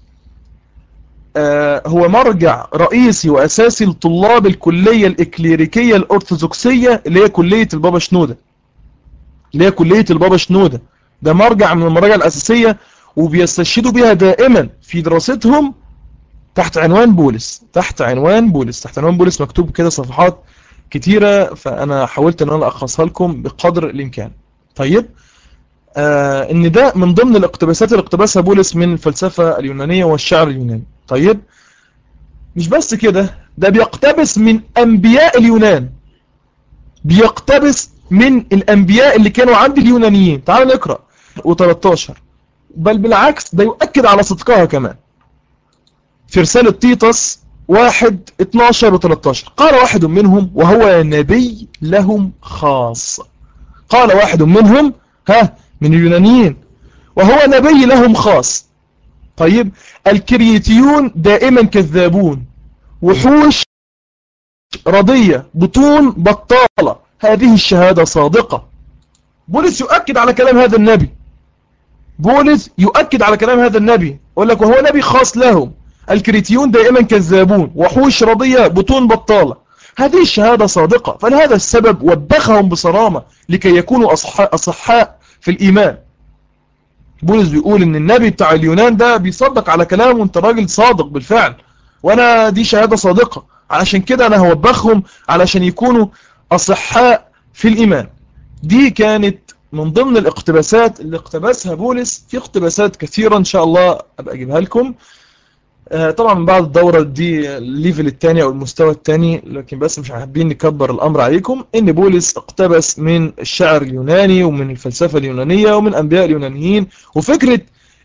Speaker 1: آه هو مرجع رئيسي وأساسي لطلاب الكلية الإكليريكية الأرثوذكسية اللي هي كلية البابا شنودة اللي هي كلية البابا شنودة ده مرجع من المراجع الأساسية وبيستشهدوا بها دائما في دراستهم تحت عنوان بولس تحت عنوان بولس تحت عنوان بولس مكتوب كده صفحات كتيرة فأنا حاولت أن أنا ألخصها لكم بقدر الإمكان طيب آه إن ده من ضمن الاقتباسات اللي اقتبسها بولس من الفلسفة اليونانية والشعر اليوناني طيب مش بس كده ده بيقتبس من أنبياء اليونان بيقتبس من الأنبياء اللي كانوا عند اليونانيين تعالوا نقرأ و13 بل بالعكس ده يؤكد على صدقها كمان في رسالة تيتس واحد 12 و 13 قال واحد منهم وهو نبي لهم خاص قال واحد منهم ها من اليونانيين وهو نبي لهم خاص طيب الكريتيون دائما كذابون وحوش رضية بطون بطالة هذه الشهادة صادقة بولس يؤكد على كلام هذا النبي بولس يؤكد على كلام هذا النبي يقول لك وهو نبي خاص لهم الكريتيون دائما كذابون وحوش رضية بطون بطالة هذه الشهادة صادقة فلهذا السبب وبخهم بصرامة لكي يكونوا أصحاء, أصحاء في الإيمان بولس بيقول ان النبي بتاع اليونان ده بيصدق على كلامه وانت راجل صادق بالفعل وانا دي شهادة صادقة علشان كده انا هوبخهم علشان يكونوا أصحاء في الإيمان دي كانت من ضمن الاقتباسات اللي اقتبسها بولس في اقتباسات كثيرة ان شاء الله ابقى اجيبها لكم طبعا من بعد الدورة دي الليفل الثاني او المستوى الثاني لكن بس مش حابين نكبر الامر عليكم ان بولس اقتبس من الشعر اليوناني ومن الفلسفة اليونانية ومن انبياء اليونانيين وفكرة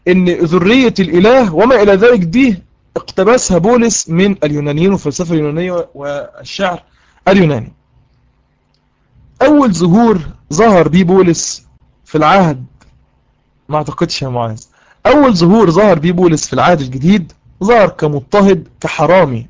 Speaker 1: ان ذرية الاله وما الى ذلك دي اقتبسها بولس من اليونانيين والفلسفة اليونانية والشعر اليوناني اول ظهور ظهر بيه بولس في العهد ما اعتقدش يا معاذ اول ظهور ظهر بيه بولس في العهد الجديد ظهر كمضطهد كحرامي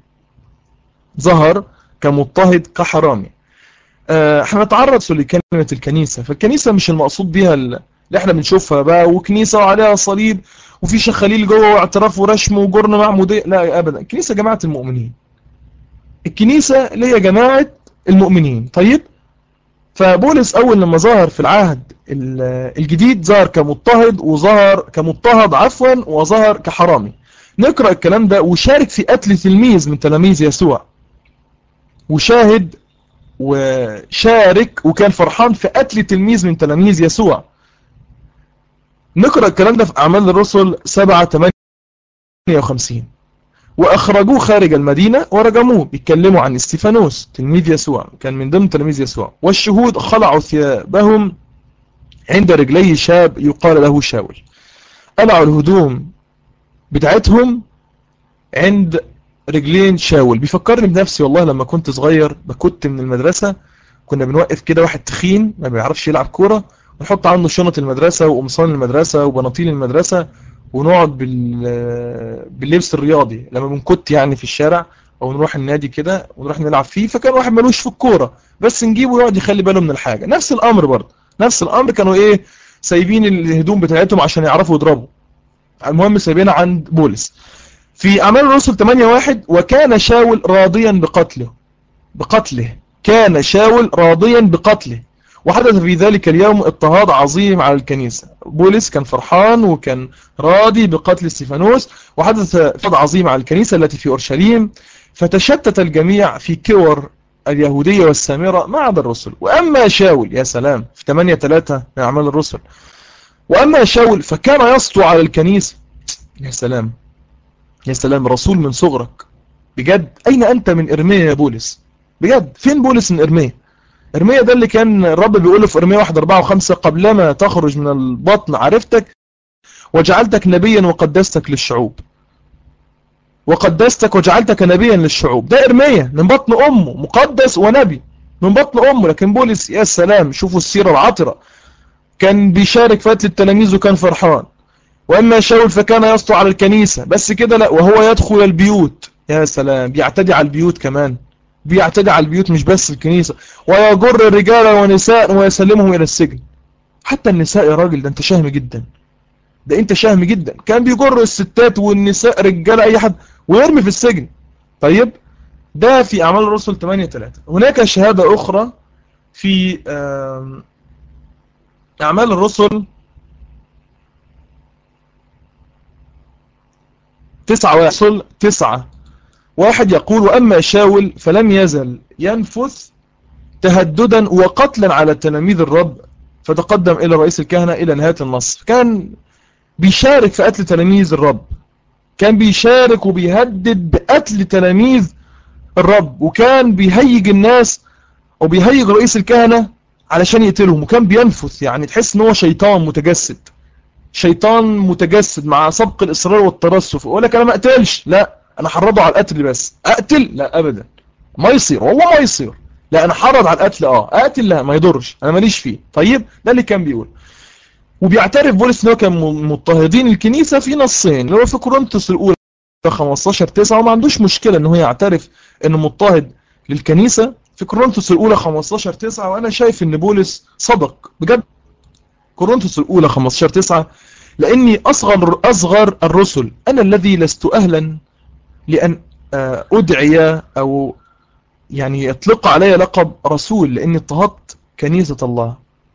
Speaker 1: ظهر كمضطهد كحرامي احنا نتعرض لكلمة الكنيسة فالكنيسة مش المقصود بيها اللي احنا بنشوفها بقى وكنيسة وعليها صليب وفي شخاليل جوه واعتراف ورشم وجرن معمودية لا ابدا الكنيسة جماعة المؤمنين الكنيسة اللي هي جماعة المؤمنين طيب فبولس اول لما ظهر في العهد الجديد ظهر كمضطهد وظهر كمضطهد عفوا وظهر كحرامي نقرأ الكلام ده وشارك في قتل تلميذ من تلاميذ يسوع وشاهد وشارك وكان فرحان في قتل تلميذ من تلاميذ يسوع نقرأ الكلام ده في أعمال الرسل 7 58 وأخرجوه خارج المدينة ورجموه بيتكلموا عن استيفانوس تلميذ يسوع كان من ضمن تلاميذ يسوع والشهود خلعوا ثيابهم عند رجلي شاب يقال له شاول قلعوا الهدوم بتاعتهم عند رجلين شاول بيفكرني بنفسي والله لما كنت صغير بكت من المدرسة كنا بنوقف كده واحد تخين ما بيعرفش يلعب كورة ونحط عنه شنط المدرسة وقمصان المدرسة وبناطيل المدرسة ونقعد بال... باللبس الرياضي لما بنكت يعني في الشارع او نروح النادي كده ونروح نلعب فيه فكان واحد ملوش في الكورة بس نجيبه يقعد يخلي باله من الحاجة نفس الامر برضه نفس الامر كانوا ايه سايبين الهدوم بتاعتهم عشان يعرفوا يضربوا المهم سايبينها عند بولس في أعمال الرسل 8-1 وكان شاول راضيا بقتله بقتله كان شاول راضيا بقتله وحدث في ذلك اليوم اضطهاد عظيم على الكنيسة بولس كان فرحان وكان راضي بقتل استيفانوس وحدث اضطهاد عظيم على الكنيسة التي في أورشليم فتشتت الجميع في كور اليهودية والسامرة ما عدا الرسل وأما شاول يا سلام في 8-3 من أعمال الرسل وأما شاول فكان يسطو على الكنيسة يا سلام يا سلام رسول من صغرك بجد أين أنت من إرميا يا بولس بجد فين بولس من إرميا إرميا ده اللي كان الرب بيقوله في إرميا 1 4 و5 قبلما تخرج من البطن عرفتك وجعلتك نبيا وقدستك للشعوب وقدستك وجعلتك نبيا للشعوب ده إرميا من بطن أمه مقدس ونبي من بطن أمه لكن بولس يا سلام شوفوا السيرة العطرة كان بيشارك في قتل التلاميذ وكان فرحان وأما شاول فكان يسطو على الكنيسة بس كده لا وهو يدخل البيوت يا سلام بيعتدي على البيوت كمان بيعتدي على البيوت مش بس الكنيسة ويجر الرجال ونساء ويسلمهم إلى السجن حتى النساء يا راجل ده انت شهم جدا ده انت شهم جدا كان بيجر الستات والنساء رجال اي حد ويرمي في السجن طيب ده في أعمال الرسل 8 3 هناك شهادة أخرى في أعمال الرسل تسعة ويحصل تسعة واحد يقول وأما شاول فلم يزل ينفث تهددا وقتلا على تلاميذ الرب فتقدم إلى رئيس الكهنة إلى نهاية النص كان بيشارك في قتل تلاميذ الرب كان بيشارك وبيهدد بقتل تلاميذ الرب وكان بيهيج الناس وبيهيج رئيس الكهنة علشان يقتلهم وكان بينفث يعني تحس ان هو شيطان متجسد شيطان متجسد مع سبق الإصرار والترصف يقول لك أنا ما أقتلش لا أنا حرضه على القتل بس أقتل لا أبدا ما يصير والله ما يصير لا أنا حرض على القتل أه أقتل لا ما يضرش أنا ماليش فيه طيب ده اللي كان بيقول وبيعترف بولس ان هو كان مضطهدين الكنيسة في نصين اللي هو في كورنثوس الأولى 15 9 وما عندوش مشكلة ان هو يعترف انه مضطهد للكنيسة في كورنثوس الأولى 15 9 وأنا شايف ان بولس صدق بجد كورنثوس الأولى 15 9 لأني أصغر أصغر الرسل أنا الذي لست أهلا لأن أدعي أو يعني يطلق علي لقب رسول لأني اضطهدت كنيسة الله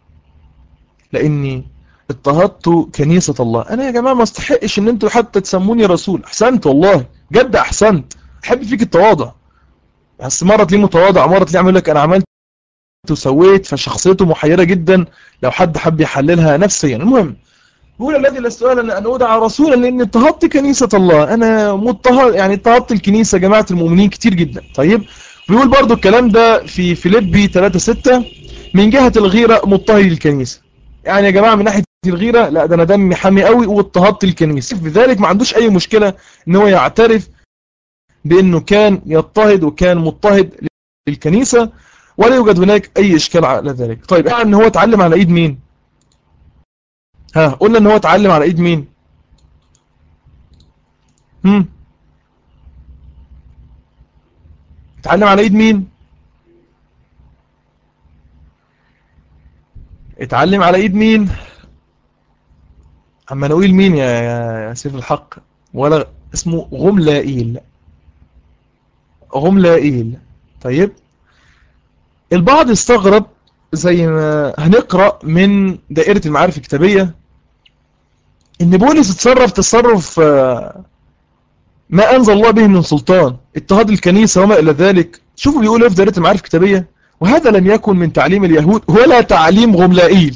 Speaker 1: لأني اضطهدت كنيسة الله أنا يا جماعة ما استحقش أن أنتوا حتى تسموني رسول أحسنت والله جد أحسنت أحب فيك التواضع بس مرة تلاقيه متواضع مرة تلاقيه عمل لك أنا عملت وسويت فشخصيته محيرة جدا لو حد حب يحللها نفسيا المهم بيقول الذي لست أهلا أن أدعى رسولا لأني اضطهدت كنيسة الله أنا مضطهد يعني اضطهدت الكنيسة جماعة المؤمنين كتير جدا طيب بيقول برضو الكلام ده في فيليبي 3 6 من جهة الغيرة مضطهد الكنيسة يعني يا جماعة من ناحية الغيرة لا ده انا دمي حامي قوي واضطهدت الكنيسة بذلك ما عندوش اي مشكلة ان هو يعترف بانه كان يضطهد وكان مضطهد للكنيسة ولا يوجد هناك اي اشكال على ذلك طيب يعني ان هو اتعلم على ايد مين ها قلنا ان هو اتعلم على ايد مين هم اتعلم على ايد مين اتعلم على ايد مين اما نقول مين يا يا سيف الحق ولا اسمه غملائيل غملائيل طيب البعض استغرب زي ما هنقرأ من دائرة المعارف الكتابية ان بولس اتصرف تصرف ما انزل الله به من سلطان اضطهاد الكنيسة وما الى ذلك شوفوا بيقول ايه في دائرة المعارف الكتابية وهذا لم يكن من تعليم اليهود ولا تعليم غملائيل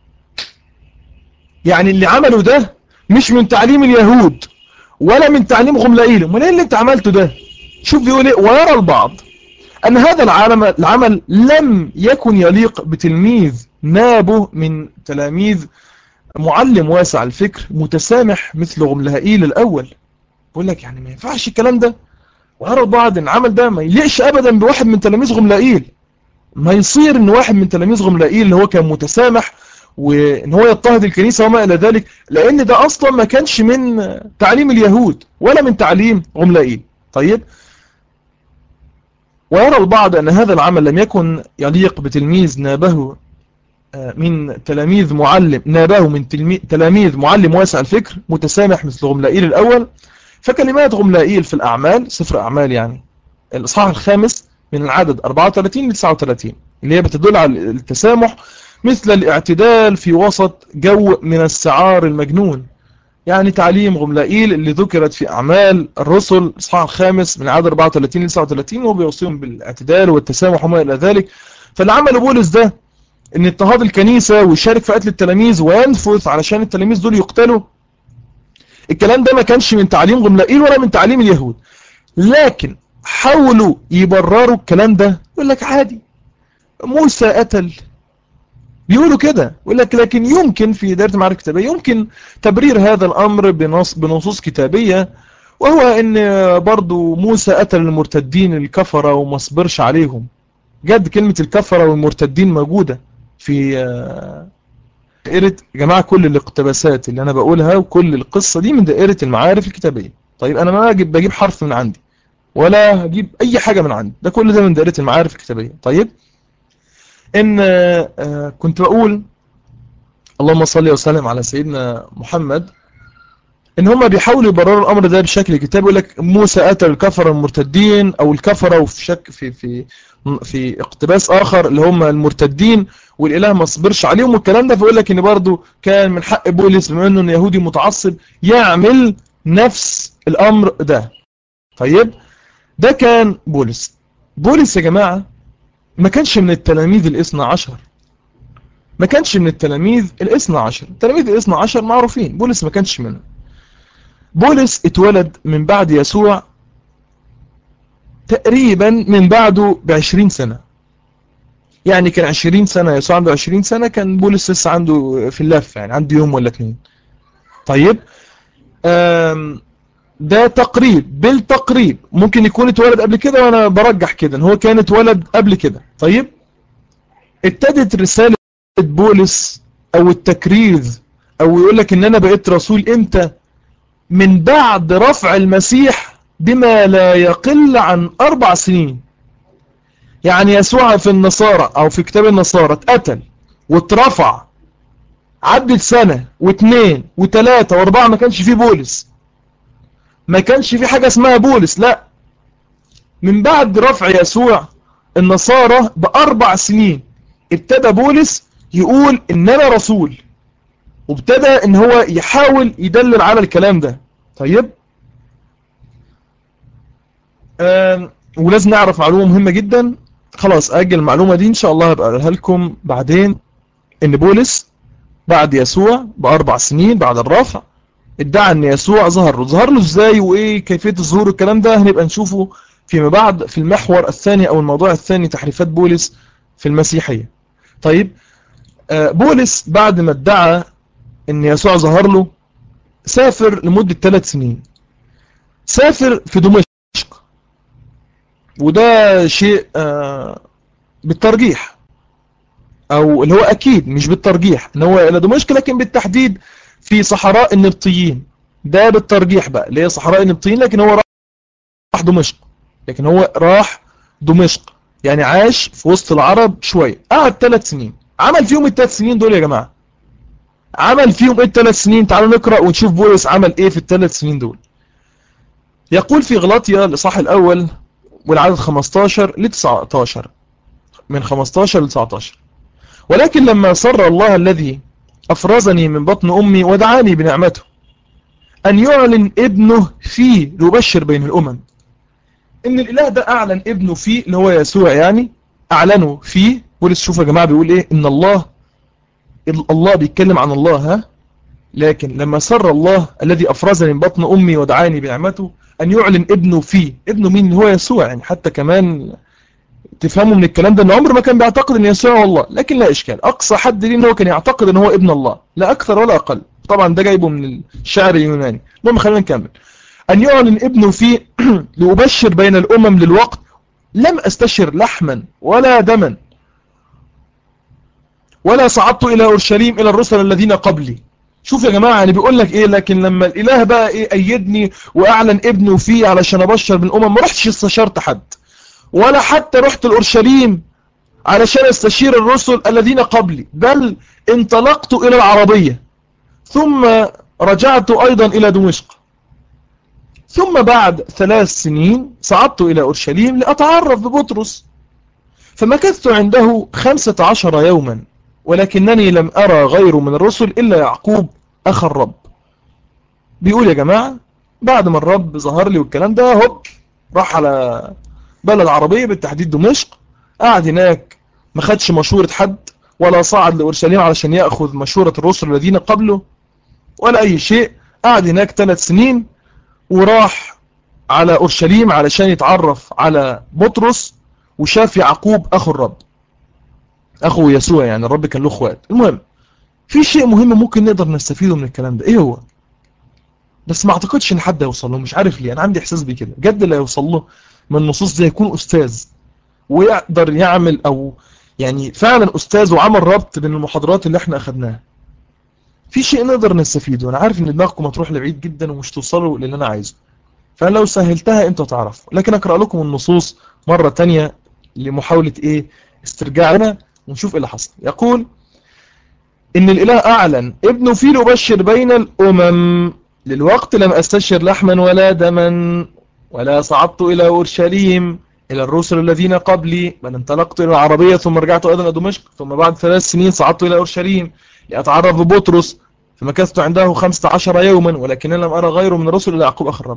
Speaker 1: يعني اللي عمله ده مش من تعليم اليهود ولا من تعليم غملائيل امال ايه اللي انت عملته ده شوف بيقول ايه ويرى البعض ان هذا العمل, العمل لم يكن يليق بتلميذ نابه من تلاميذ معلم واسع الفكر متسامح مثل غملائيل الاول بقول لك يعني ما ينفعش الكلام ده ويرى البعض ان العمل ده ما يليقش ابدا بواحد من تلاميذ غملائيل ما يصير ان واحد من تلاميذ غملائيل اللي هو كان متسامح وان هو يضطهد الكنيسة وما الى ذلك لان ده اصلا ما كانش من تعليم اليهود ولا من تعليم غملائيل طيب ويرى البعض ان هذا العمل لم يكن يليق بتلميذ نابه من تلاميذ معلم نابه من تلاميذ معلم واسع الفكر متسامح مثل غملائيل الاول فكلمات غملائيل في الاعمال سفر اعمال يعني الاصحاح الخامس من العدد 34 ل 39 اللي هي بتدل على التسامح مثل الاعتدال في وسط جو من السعار المجنون يعني تعليم غملائيل اللي ذكرت في أعمال الرسل إصحاح الخامس من عدد 34 ل 39 وهو بيوصيهم بالاعتدال والتسامح وما إلى ذلك فاللي عمل بولس ده ان اضطهاد الكنيسة ويشارك في قتل التلاميذ وينفث علشان التلاميذ دول يقتلوا الكلام ده ما كانش من تعليم غملائيل ولا من تعليم اليهود لكن حاولوا يبرروا الكلام ده يقول لك عادي موسى قتل بيقولوا كده يقول لك لكن يمكن في دائرة المعارف الكتابية يمكن تبرير هذا الأمر بنص بنصوص كتابية وهو ان برضو موسى قتل المرتدين الكفرة وما صبرش عليهم جد كلمة الكفرة والمرتدين موجودة في دائرة جماعة كل الاقتباسات اللي انا بقولها وكل القصة دي من دائرة المعارف الكتابية طيب انا ما اجيب بجيب حرف من عندي ولا هجيب اي حاجة من عندي ده كل ده من دائرة المعارف الكتابية طيب ان كنت بقول اللهم صل وسلم على سيدنا محمد ان هم بيحاولوا يبرروا الامر ده بشكل كتابي يقول لك موسى قتل الكفر المرتدين او الكفره وفي شك في في في اقتباس اخر اللي هم المرتدين والاله ما صبرش عليهم والكلام ده فيقول لك ان برضه كان من حق بولس بما انه يهودي متعصب يعمل نفس الامر ده طيب ده كان بولس بولس يا جماعه ما كانش من التلاميذ الاثنى عشر ما كانش من التلاميذ الاثنى عشر التلاميذ الاثنى عشر معروفين بولس ما كانش منهم بولس اتولد من بعد يسوع تقريبا من بعده بعشرين سنة يعني كان عشرين سنة يسوع عنده عشرين سنة كان بولس لسه عنده في اللفة يعني عنده يوم ولا اتنين طيب ده تقريب بالتقريب ممكن يكون اتولد قبل كده وانا برجح كده ان هو كان اتولد قبل كده طيب ابتدت رسالة بولس او التكريز او يقول لك ان انا بقيت رسول امتى من بعد رفع المسيح بما لا يقل عن اربع سنين يعني يسوع في النصارى او في كتاب النصارى اتقتل واترفع عدت سنة واثنين وثلاثة واربعة ما كانش فيه بولس ما كانش في حاجة اسمها بولس لا من بعد رفع يسوع النصارى بأربع سنين ابتدى بولس يقول ان انا رسول وابتدى ان هو يحاول يدلل على الكلام ده طيب آه ولازم نعرف معلومة مهمة جدا خلاص اجل المعلومة دي ان شاء الله هبقى اقولها لكم بعدين ان بولس بعد يسوع باربع سنين بعد الرفع ادعى ان يسوع ظهر له ظهر له ازاي وايه كيفية الظهور الكلام ده هنبقى نشوفه فيما بعد في المحور الثاني او الموضوع الثاني تحريفات بولس في المسيحية طيب بولس بعد ما ادعى ان يسوع ظهر له سافر لمدة ثلاث سنين سافر في دمشق وده شيء آه بالترجيح او اللي هو اكيد مش بالترجيح ان هو الى دمشق لكن بالتحديد في صحراء النبطيين ده بالترجيح بقى اللي هي صحراء النبطيين لكن هو راح دمشق لكن هو راح دمشق يعني عاش في وسط العرب شوية قعد ثلاث سنين عمل فيهم الثلاث سنين دول يا جماعة عمل فيهم ايه الثلاث سنين تعالوا نقرأ ونشوف بولس عمل ايه في الثلاث سنين دول يقول في غلاطيا الإصحاح الأول والعدد 15 ل 19 من 15 ل 19 ولكن لما سر الله الذي أفرزني من بطن أمي ودعاني بنعمته أن يعلن ابنه فيه ليبشر بين الأمم إن الإله ده أعلن ابنه فيه اللي هو يسوع يعني أعلنه فيه بولس شوف يا جماعة بيقول إيه إن الله الله بيتكلم عن الله ها لكن لما سر الله الذي أفرزني من بطن أمي ودعاني بنعمته أن يعلن ابنه فيه ابنه مين هو يسوع يعني حتى كمان تفهموا من الكلام ده ان عمر ما كان بيعتقد ان يسوع هو الله لكن لا اشكال اقصى حد ليه ان هو كان يعتقد ان هو ابن الله لا اكثر ولا اقل طبعا ده جايبه من الشعر اليوناني المهم خلينا نكمل ان يعلن ابنه فيه لأبشر بين الامم للوقت لم استشر لحما ولا دما ولا صعدت الى اورشليم الى الرسل الذين قبلي شوف يا جماعة يعني بيقول لك ايه لكن لما الاله بقى ايه ايدني واعلن ابنه فيه علشان ابشر بالامم ما رحتش استشرت حد ولا حتى رحت الأورشليم علشان استشير الرسل الذين قبلي بل انطلقت إلى العربية ثم رجعت أيضا إلى دمشق ثم بعد ثلاث سنين صعدت إلى أورشليم لأتعرف ببطرس فمكثت عنده خمسة عشر يوما ولكنني لم أرى غيره من الرسل إلا يعقوب أخ الرب بيقول يا جماعة بعد ما الرب ظهر لي والكلام ده هوب راح على بلد عربية بالتحديد دمشق قعد هناك ما خدش مشورة حد ولا صعد لأورشليم علشان يأخذ مشورة الرسل الذين قبله ولا أي شيء قعد هناك ثلاث سنين وراح على أورشليم علشان يتعرف على بطرس وشاف يعقوب أخو الرب أخو يسوع يعني الرب كان له اخوات المهم في شيء مهم ممكن نقدر نستفيده من الكلام ده ايه هو بس ما اعتقدش ان حد يوصل له مش عارف ليه انا عندي احساس بكده جد اللي يوصل له من النصوص دي يكون أستاذ ويقدر يعمل أو يعني فعلا أستاذ وعمل ربط بين المحاضرات اللي احنا أخدناها في شيء نقدر نستفيده أنا عارف إن دماغكم هتروح لبعيد جدا ومش توصلوا للي أنا عايزه فأنا لو سهلتها أنتوا تعرفوا لكن أقرأ لكم النصوص مرة تانية لمحاولة إيه استرجاعنا ونشوف إيه اللي حصل يقول إن الإله أعلن ابنه فيه لأبشر بين الأمم للوقت لم أستشر لحما ولا دما ولا صعدت إلى أورشليم إلى الرسل الذين قبلي بل انطلقت إلى العربية ثم رجعت أيضا إلى دمشق ثم بعد ثلاث سنين صعدت إلى أورشليم لأتعرف ببطرس فمكثت عنده خمسة عشر يوما ولكن لم أرى غيره من الرسل إلى يعقوب أخ الرب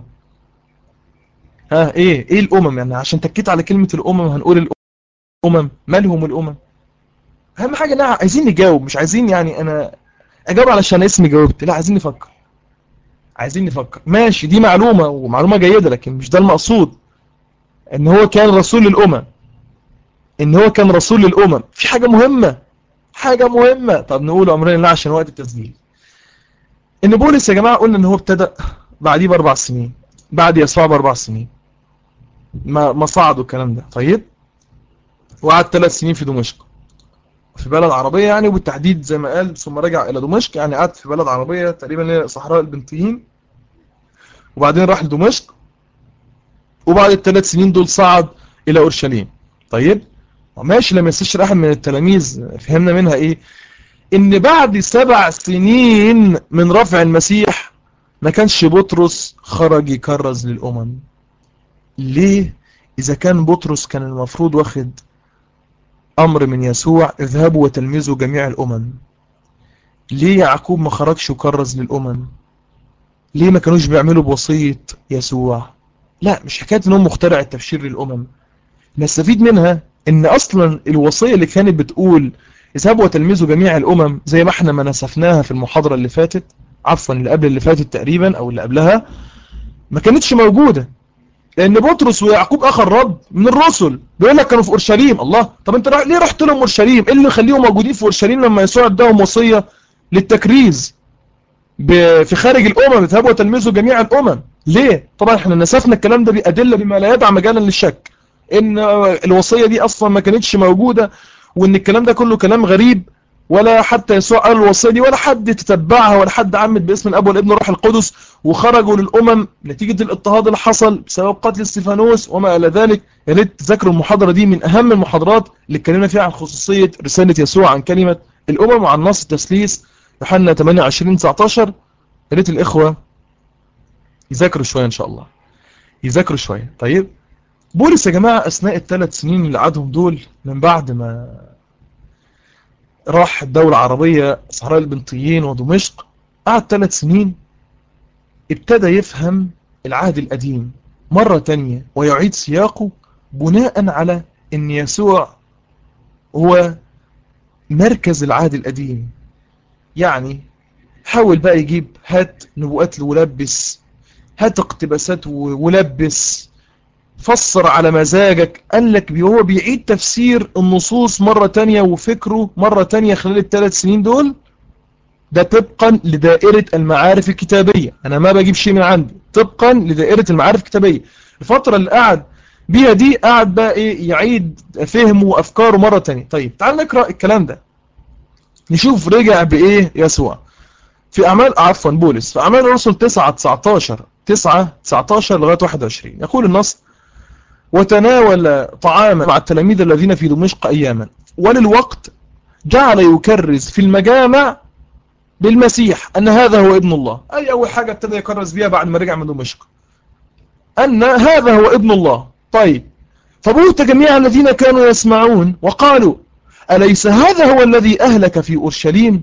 Speaker 1: ها إيه إيه الأمم يعني عشان تكيت على كلمة الأمم هنقول الأمم مالهم الأمم أهم حاجة لا عايزين نجاوب مش عايزين يعني أنا أجاوب علشان اسمي جاوبت لا عايزين نفكر عايزين نفكر ماشي دي معلومة ومعلومة جيدة لكن مش ده المقصود ان هو كان رسول للأمم ان هو كان رسول للأمم في حاجة مهمة حاجة مهمة طب نقول أمرين الله عشان وقت التسجيل ان بولس يا جماعة قلنا ان هو ابتدأ بعديه باربع سنين بعد يسوع باربع سنين ما ما صعدوا الكلام ده طيب وقعد ثلاث سنين في دمشق في بلد عربية يعني وبالتحديد زي ما قال ثم رجع إلى دمشق يعني قعد في بلد عربية تقريبا صحراء البنطيين وبعدين راح لدمشق وبعد الثلاث سنين دول صعد إلى أورشليم طيب ماشي لما يستشر أحد من التلاميذ فهمنا منها إيه إن بعد سبع سنين من رفع المسيح ما كانش بطرس خرج يكرز للأمم ليه إذا كان بطرس كان المفروض واخد أمر من يسوع اذهبوا وتلمذوا جميع الأمم ليه يعقوب ما خرجش وكرز للأمم ليه ما كانوش بيعملوا بوصية يسوع لا مش حكاية انهم مخترع التبشير للأمم نستفيد منها ان اصلا الوصية اللي كانت بتقول اذهبوا وتلمذوا جميع الأمم زي ما احنا ما نسفناها في المحاضرة اللي فاتت عفوا اللي قبل اللي فاتت تقريبا او اللي قبلها ما كانتش موجودة لان بطرس ويعقوب اخ الرب من الرسل بيقول لك كانوا في اورشليم الله طب انت ليه رحت لهم اورشليم ايه اللي يخليهم موجودين في اورشليم لما يسوع اداهم وصيه للتكريز ب- في خارج الامم اذهبوا وتلمذوا جميع الامم ليه طبعا احنا نسفنا الكلام ده بادله بما لا يدع مجالا للشك ان الوصيه دي اصلا ما كانتش موجوده وان الكلام ده كله كلام غريب ولا حتى يسوع قال الوصيه دي ولا حد تتبعها ولا حد عمد باسم الاب والابن والروح القدس وخرجوا للامم نتيجه الاضطهاد اللي حصل بسبب قتل استيفانوس وما الى ذلك يا ريت تذاكروا المحاضره دي من اهم المحاضرات اللي اتكلمنا فيها عن خصوصيه رساله يسوع عن كلمه الامم وعن نص التثليث يوحنا 28 19 يا ريت الاخوه يذاكروا شويه ان شاء الله يذاكروا شويه طيب بولس يا جماعه اثناء الثلاث سنين اللي قعدهم دول من بعد ما راح الدولة العربية صحراء البنطيين ودمشق قعد ثلاث سنين ابتدى يفهم العهد القديم مرة تانية ويعيد سياقه بناء على ان يسوع هو مركز العهد القديم يعني حاول بقى يجيب هات نبوءات ولبس هات اقتباسات ولبس فسر على مزاجك قال لك بي- هو بيعيد تفسير النصوص مرة تانية وفكره مرة تانية خلال الثلاث سنين دول ده طبقا لدائرة المعارف الكتابية أنا ما بجيب شيء من عندي طبقا لدائرة المعارف الكتابية الفترة اللي قعد بيها دي قعد بقى إيه يعيد فهمه وأفكاره مرة تانية طيب تعال نقرأ الكلام ده نشوف رجع بإيه يسوع في أعمال عفوا بولس في أعمال الرسل 9 19 9 19 لغاية 21 يقول النص وتناول طعاما مع التلاميذ الذين في دمشق أياما وللوقت جعل يكرز في المجامع بالمسيح أن هذا هو ابن الله أي أول حاجة ابتدى يكرز بيها بعد ما رجع من دمشق أن هذا هو ابن الله طيب فبوت جميع الذين كانوا يسمعون وقالوا أليس هذا هو الذي أهلك في أورشليم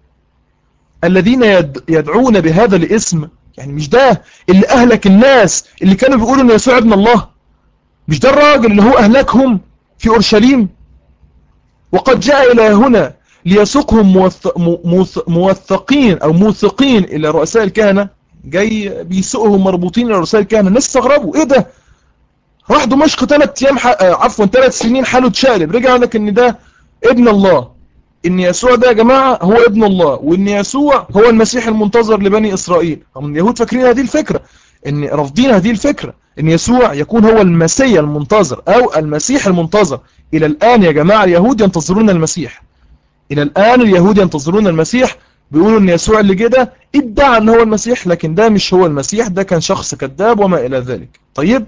Speaker 1: الذين يد يدعون بهذا الاسم يعني مش ده اللي أهلك الناس اللي كانوا بيقولوا أن يسوع ابن الله مش ده الراجل اللي هو أهلكهم في أورشليم وقد جاء إلى هنا ليسوقهم موث... موث... موثقين أو موثقين إلى رؤساء الكهنة جاي بيسوقهم مربوطين إلى رؤساء الكهنة الناس استغربوا إيه ده راح دمشق ثلاث أيام ح... عفوا ثلاث سنين حاله اتشقلب رجع لك إن ده ابن الله إن يسوع ده يا جماعة هو ابن الله وإن يسوع هو المسيح المنتظر لبني إسرائيل هم اليهود فاكرين هذه الفكرة إن رافضين هذه الفكرة إن يسوع يكون هو المسيح المنتظر أو المسيح المنتظر إلى الآن يا جماعة اليهود ينتظرون المسيح إلى الآن اليهود ينتظرون المسيح بيقولوا إن يسوع اللي جه ده ادعى إن هو المسيح لكن ده مش هو المسيح ده كان شخص كذاب وما إلى ذلك طيب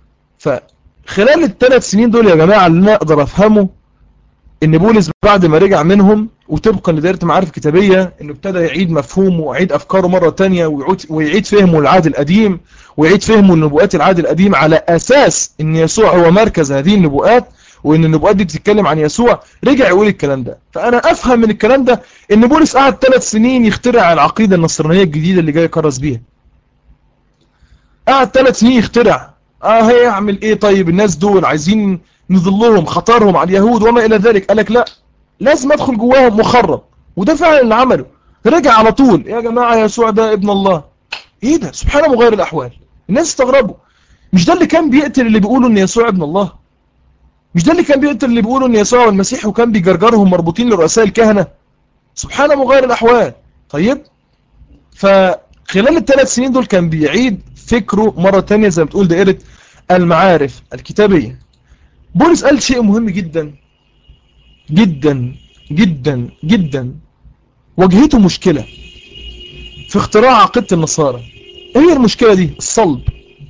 Speaker 1: فخلال الثلاث سنين دول يا جماعة اللي نقدر أفهمه إن بولس بعد ما رجع منهم وطبقا لدائرة معارف كتابية إنه ابتدى يعيد مفهومه ويعيد أفكاره مرة تانية ويعيد, ويعيد فهمه العهد القديم ويعيد فهمه النبوءات العهد القديم على أساس إن يسوع هو مركز هذه النبوءات وإن النبوءات دي بتتكلم عن يسوع رجع يقول الكلام ده فأنا أفهم من الكلام ده إن بولس قعد ثلاث سنين يخترع العقيدة النصرانية الجديدة اللي جاي يكرس بيها قعد ثلاث سنين يخترع اه هي اعمل ايه طيب الناس دول عايزين نظلهم خطرهم على اليهود وما الى ذلك قالك لا لازم ادخل جواهم مخرب وده فعلا اللي عمله رجع على طول يا جماعة يسوع ده ابن الله ايه ده سبحانه مغير الاحوال الناس استغربوا مش ده اللي كان بيقتل اللي بيقولوا ان يسوع ابن الله مش ده اللي كان بيقتل اللي بيقولوا ان يسوع هو المسيح وكان بيجرجرهم مربوطين لرؤساء الكهنة سبحانه مغير الاحوال طيب فخلال الثلاث سنين دول كان بيعيد فكره مرة تانية زي ما بتقول دائرة المعارف الكتابية بولس قال شيء مهم جدا جدا جدا جدا واجهته مشكلة في اختراع عقيدة النصارى ايه هي المشكلة دي الصلب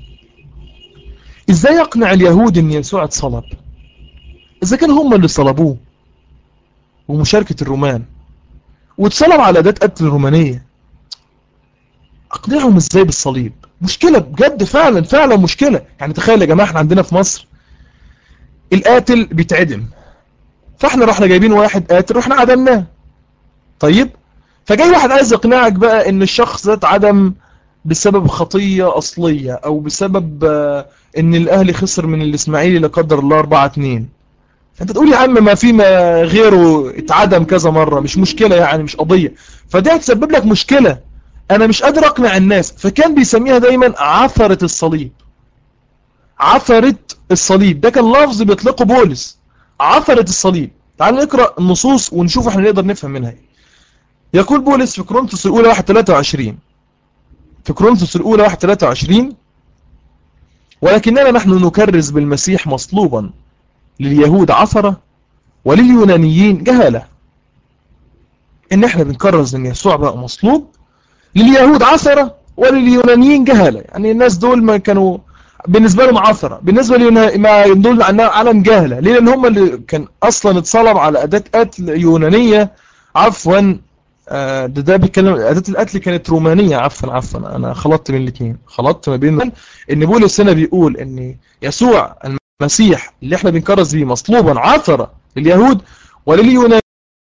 Speaker 1: ازاي يقنع اليهود ان يسوع اتصلب اذا كان هم اللي صلبوه ومشاركة الرومان واتصلب على اداة قتل الرومانية اقنعهم ازاي بالصليب مشكلة بجد فعلا فعلا مشكلة يعني تخيل يا جماعة احنا عندنا في مصر القاتل بيتعدم فاحنا رحنا جايبين واحد قاتل رحنا عدمناه طيب فجاي واحد عايز يقنعك بقى ان الشخص ده اتعدم بسبب خطية اصلية او بسبب ان الاهلي خسر من الاسماعيلي لا قدر الله 4 2 فانت تقول يا عم ما في ما غيره اتعدم كذا مرة مش مشكلة يعني مش قضية فده هتسبب لك مشكلة انا مش قادر اقنع الناس فكان بيسميها دايما عثرة الصليب عثرة الصليب ده كان لفظ بيطلقه بولس عثرة الصليب تعال نقرأ النصوص ونشوف احنا نقدر نفهم منها ايه يقول بولس في كورنثوس الأولى 1 23 في كورنثوس الأولى 1 23 ولكننا نحن نكرز بالمسيح مصلوبا لليهود عثرة ولليونانيين جهالة ان احنا بنكرز ان يسوع بقى مصلوب لليهود عثرة ولليونانيين جهالة يعني الناس دول ما كانوا بالنسبة لهم عثرة بالنسبة ما يدل عنها علم جهلة ليه لان هم اللي كان اصلا اتصلب على اداة قتل يونانية عفوا آه، ده ده بيتكلم اداة القتل كانت رومانية عفوا عفوا انا خلطت من الاثنين خلطت ما بين ان بولس هنا بيقول ان يسوع المسيح اللي احنا بنكرز بيه مصلوبا عثرة لليهود ولليونانيين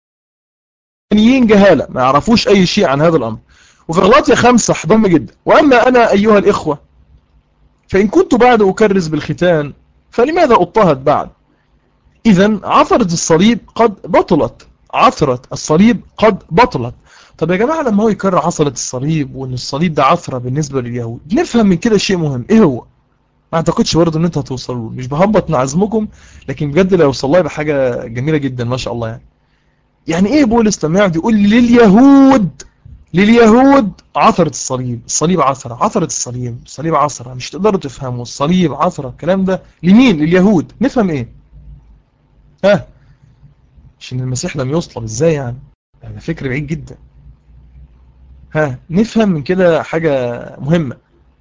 Speaker 1: جهالة ما يعرفوش اي شيء عن هذا الامر وفي غلاطيا خمسة حضم جدا واما انا ايها الاخوة فان كنت بعد اكرز بالختان فلماذا اضطهد بعد اذا عثرة الصليب قد بطلت عثرة الصليب قد بطلت طب يا جماعة لما هو يكرر عثرة الصليب وان الصليب ده عثرة بالنسبة لليهود نفهم من كده شيء مهم ايه هو ما اعتقدش برضه ان انتوا هتوصلوا مش بهبط نعزمكم لكن بجد لو وصل يبقى حاجة جميلة جدا ما شاء الله يعني يعني ايه بولس لما يقعد يقول لليهود لليهود عثرة الصليب الصليب عثرة عثرة الصليب الصليب عثرة مش تقدروا تفهموا الصليب عثرة الكلام ده لمين لليهود نفهم ايه ها عشان المسيح لم يصلب ازاي يعني يعني فكر بعيد جدا ها نفهم من كده حاجة مهمة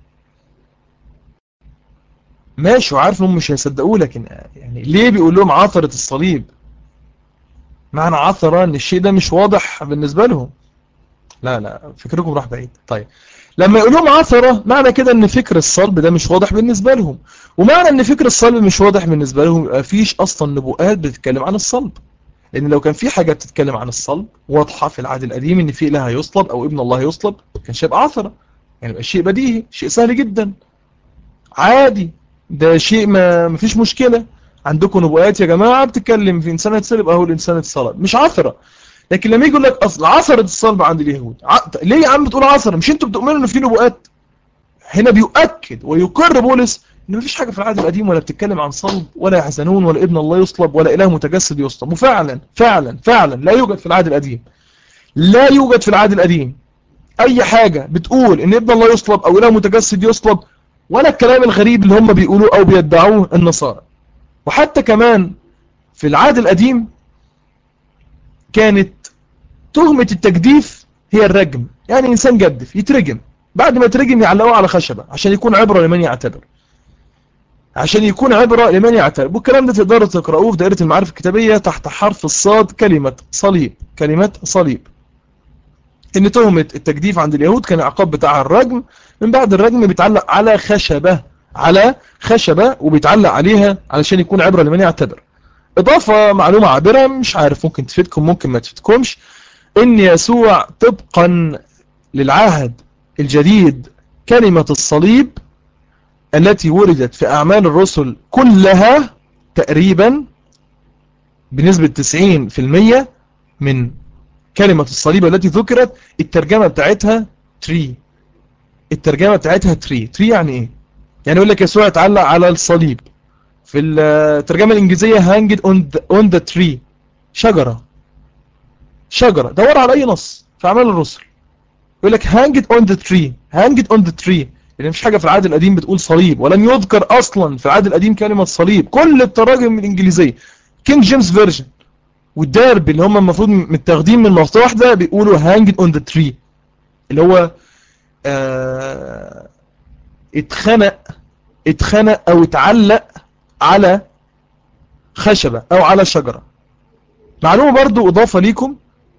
Speaker 1: ماشي وعارف انهم مش هيصدقوه لكن يعني ليه بيقول لهم عثرة الصليب معنى عثرة ان الشيء ده مش واضح بالنسبة لهم لا لا فكركم راح بعيد طيب لما يقول لهم عثرة معنى كده ان فكر الصلب ده مش واضح بالنسبة لهم ومعنى ان فكر الصلب مش واضح بالنسبة لهم يبقى فيش اصلا نبوءات بتتكلم عن الصلب لان لو كان في حاجة بتتكلم عن الصلب واضحة في العهد القديم ان في اله يصلب او ابن الله يصلب كان هيبقى عثرة يعني يبقى شيء بديهي شيء سهل جدا عادي ده شيء ما مفيش مشكلة عندكم نبوءات يا جماعة بتتكلم في إنسان هتصلب أهو الإنسان اتصلب مش عثرة لكن لما يجي يقول لك أصل عثرة الصلب عند اليهود ع... ليه يا عم بتقول عثرة مش انتوا بتؤمنوا إن في نبوءات هنا بيؤكد ويقر بولس إن مفيش حاجة في العهد القديم ولا بتتكلم عن صلب ولا يحزنون ولا ابن الله يصلب ولا إله متجسد يصلب وفعلا فعلا فعلا لا يوجد في العهد القديم لا يوجد في العهد القديم أي حاجة بتقول إن ابن الله يصلب أو إله متجسد يصلب ولا الكلام الغريب اللي هم بيقولوه أو بيدعوه النصارى وحتى كمان في العهد القديم كانت تهمة التجديف هي الرجم يعني إنسان جدف يترجم بعد ما يترجم يعلقوه على خشبة عشان يكون عبرة لمن يعتبر عشان يكون عبرة لمن يعتبر والكلام ده تقدروا تقرأوه في دائرة المعارف الكتابية تحت حرف الصاد كلمة صليب كلمة صليب ان تهمة التجديف عند اليهود كان العقاب بتاع الرجم من بعد الرجم بيتعلق على خشبة على خشبة وبيتعلق عليها علشان يكون عبرة لمن يعتبر اضافة معلومة عابرة مش عارف ممكن تفيدكم ممكن ما تفيدكمش ان يسوع طبقا للعهد الجديد كلمة الصليب التي وردت في اعمال الرسل كلها تقريبا بنسبة 90% من كلمة الصليب التي ذكرت الترجمة بتاعتها تري الترجمة بتاعتها تري تري يعني ايه يعني يقول لك يسوع اتعلق على الصليب في الترجمة الانجليزية hanged on the, on the tree شجرة شجرة دور على اي نص في اعمال الرسل يقول لك hanged on the tree hanged on the tree يعني مفيش حاجة في العهد القديم بتقول صليب ولم يذكر اصلا في العهد القديم كلمة صليب كل التراجم الانجليزية كينج جيمس فيرجن والدرب اللي هم المفروض متاخدين من نقطة واحدة بيقولوا hanged on the tree اللي هو آه اتخنق اتخنق او اتعلق على خشبة او على شجرة معلومة برضو اضافة ليكم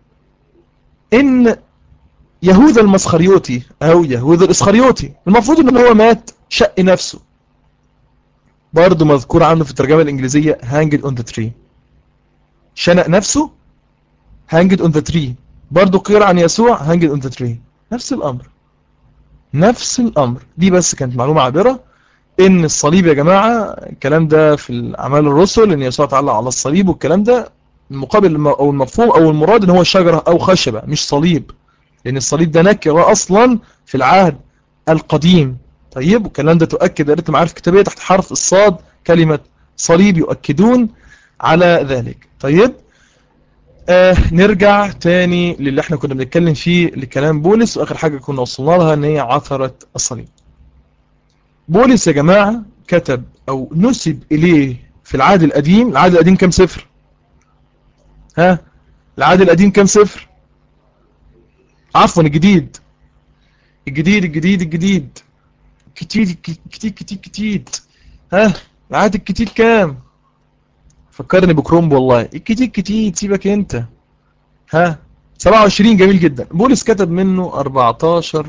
Speaker 1: ان يهوذا المسخريوتي او يهوذا الاسخريوتي المفروض ان هو مات شق نفسه برضو مذكور عنه في الترجمة الانجليزية hanged on the tree شنق نفسه hanged on the tree برضو قيل عن يسوع hanged on the tree نفس الامر نفس الامر دي بس كانت معلومة عابرة ان الصليب يا جماعة الكلام ده في الاعمال الرسل ان يسوع تعلق على الصليب والكلام ده المقابل او المفهوم او المراد ان هو شجرة او خشبة مش صليب لان الصليب ده نكرة اصلا في العهد القديم طيب والكلام ده تؤكد دائرة المعارف الكتابية تحت حرف الصاد كلمة صليب يؤكدون على ذلك طيب آه نرجع تاني للي احنا كنا بنتكلم فيه لكلام بولس واخر حاجة كنا وصلنا لها ان هي عثرة الصليب بولس يا جماعة كتب او نسب اليه في العهد القديم العهد القديم كام صفر ها العهد القديم كام صفر عفوا الجديد الجديد الجديد الجديد كتير كتير كتير كتير ها العهد الكتير كام فكرني بكرومب والله الكتير كتير سيبك انت ها 27 جميل جدا بولس كتب منه 14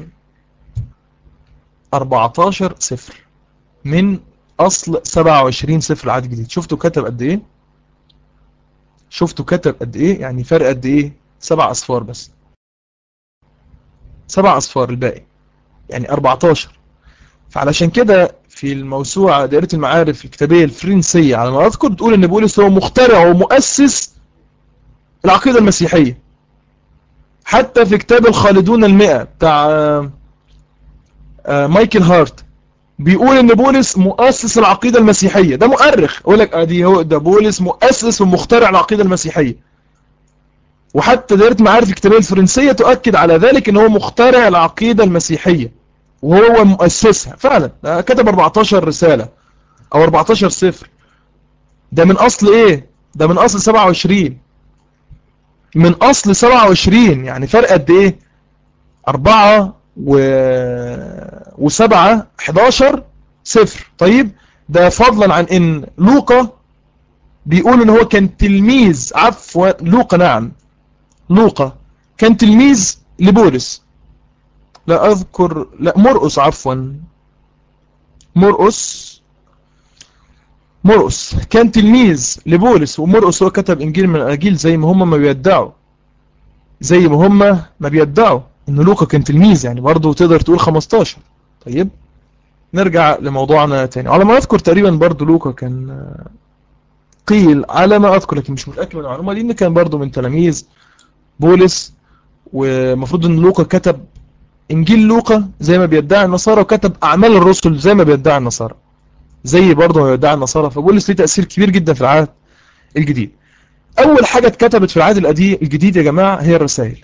Speaker 1: 14 صفر من اصل 27 صفر عهد جديد شفتوا كتب قد ايه شفتوا كتب قد ايه يعني فرق قد ايه سبع اصفار بس سبع اصفار الباقي يعني 14 فعلشان كده في الموسوعة دائرة المعارف الكتابية الفرنسية على ما أذكر تقول أن بولس هو مخترع ومؤسس العقيدة المسيحية حتى في كتاب الخالدون المئة بتاع مايكل هارت بيقول ان بولس مؤسس العقيدة المسيحية ده مؤرخ يقول لك ادي هو ده بولس مؤسس ومخترع العقيدة المسيحية وحتى دائرة المعارف الكتابية الفرنسية تؤكد على ذلك ان هو مخترع العقيدة المسيحية وهو مؤسسها فعلا كتب 14 رسالة او 14 صفر ده من اصل ايه ده من اصل 27 من اصل 27 يعني فرق قد ايه 4 و و7 11 صفر طيب ده فضلا عن ان لوقا بيقول ان هو كان تلميذ عفوا لوقا نعم لوقا كان تلميذ لبولس لا أذكر لا مرقس عفوا مرقس مرقس كان تلميذ لبولس ومرقس هو كتب إنجيل من الأناجيل زي ما هم ما بيدعوا زي ما هم ما بيدعوا إن لوقا كان تلميذ يعني برضه تقدر تقول 15 طيب نرجع لموضوعنا تاني على ما أذكر تقريبا برضه لوقا كان قيل على ما أذكر لكن مش متأكد من المعلومة دي إن كان برضه من تلاميذ بولس ومفروض إن لوقا كتب انجيل لوقا زي ما بيدعي النصارى وكتب اعمال الرسل زي ما بيدعي النصارى زي برضه ما بيدعي النصارى فبولس ليه تأثير كبير جدا في العهد الجديد اول حاجة اتكتبت في العهد الجديد يا جماعة هي الرسائل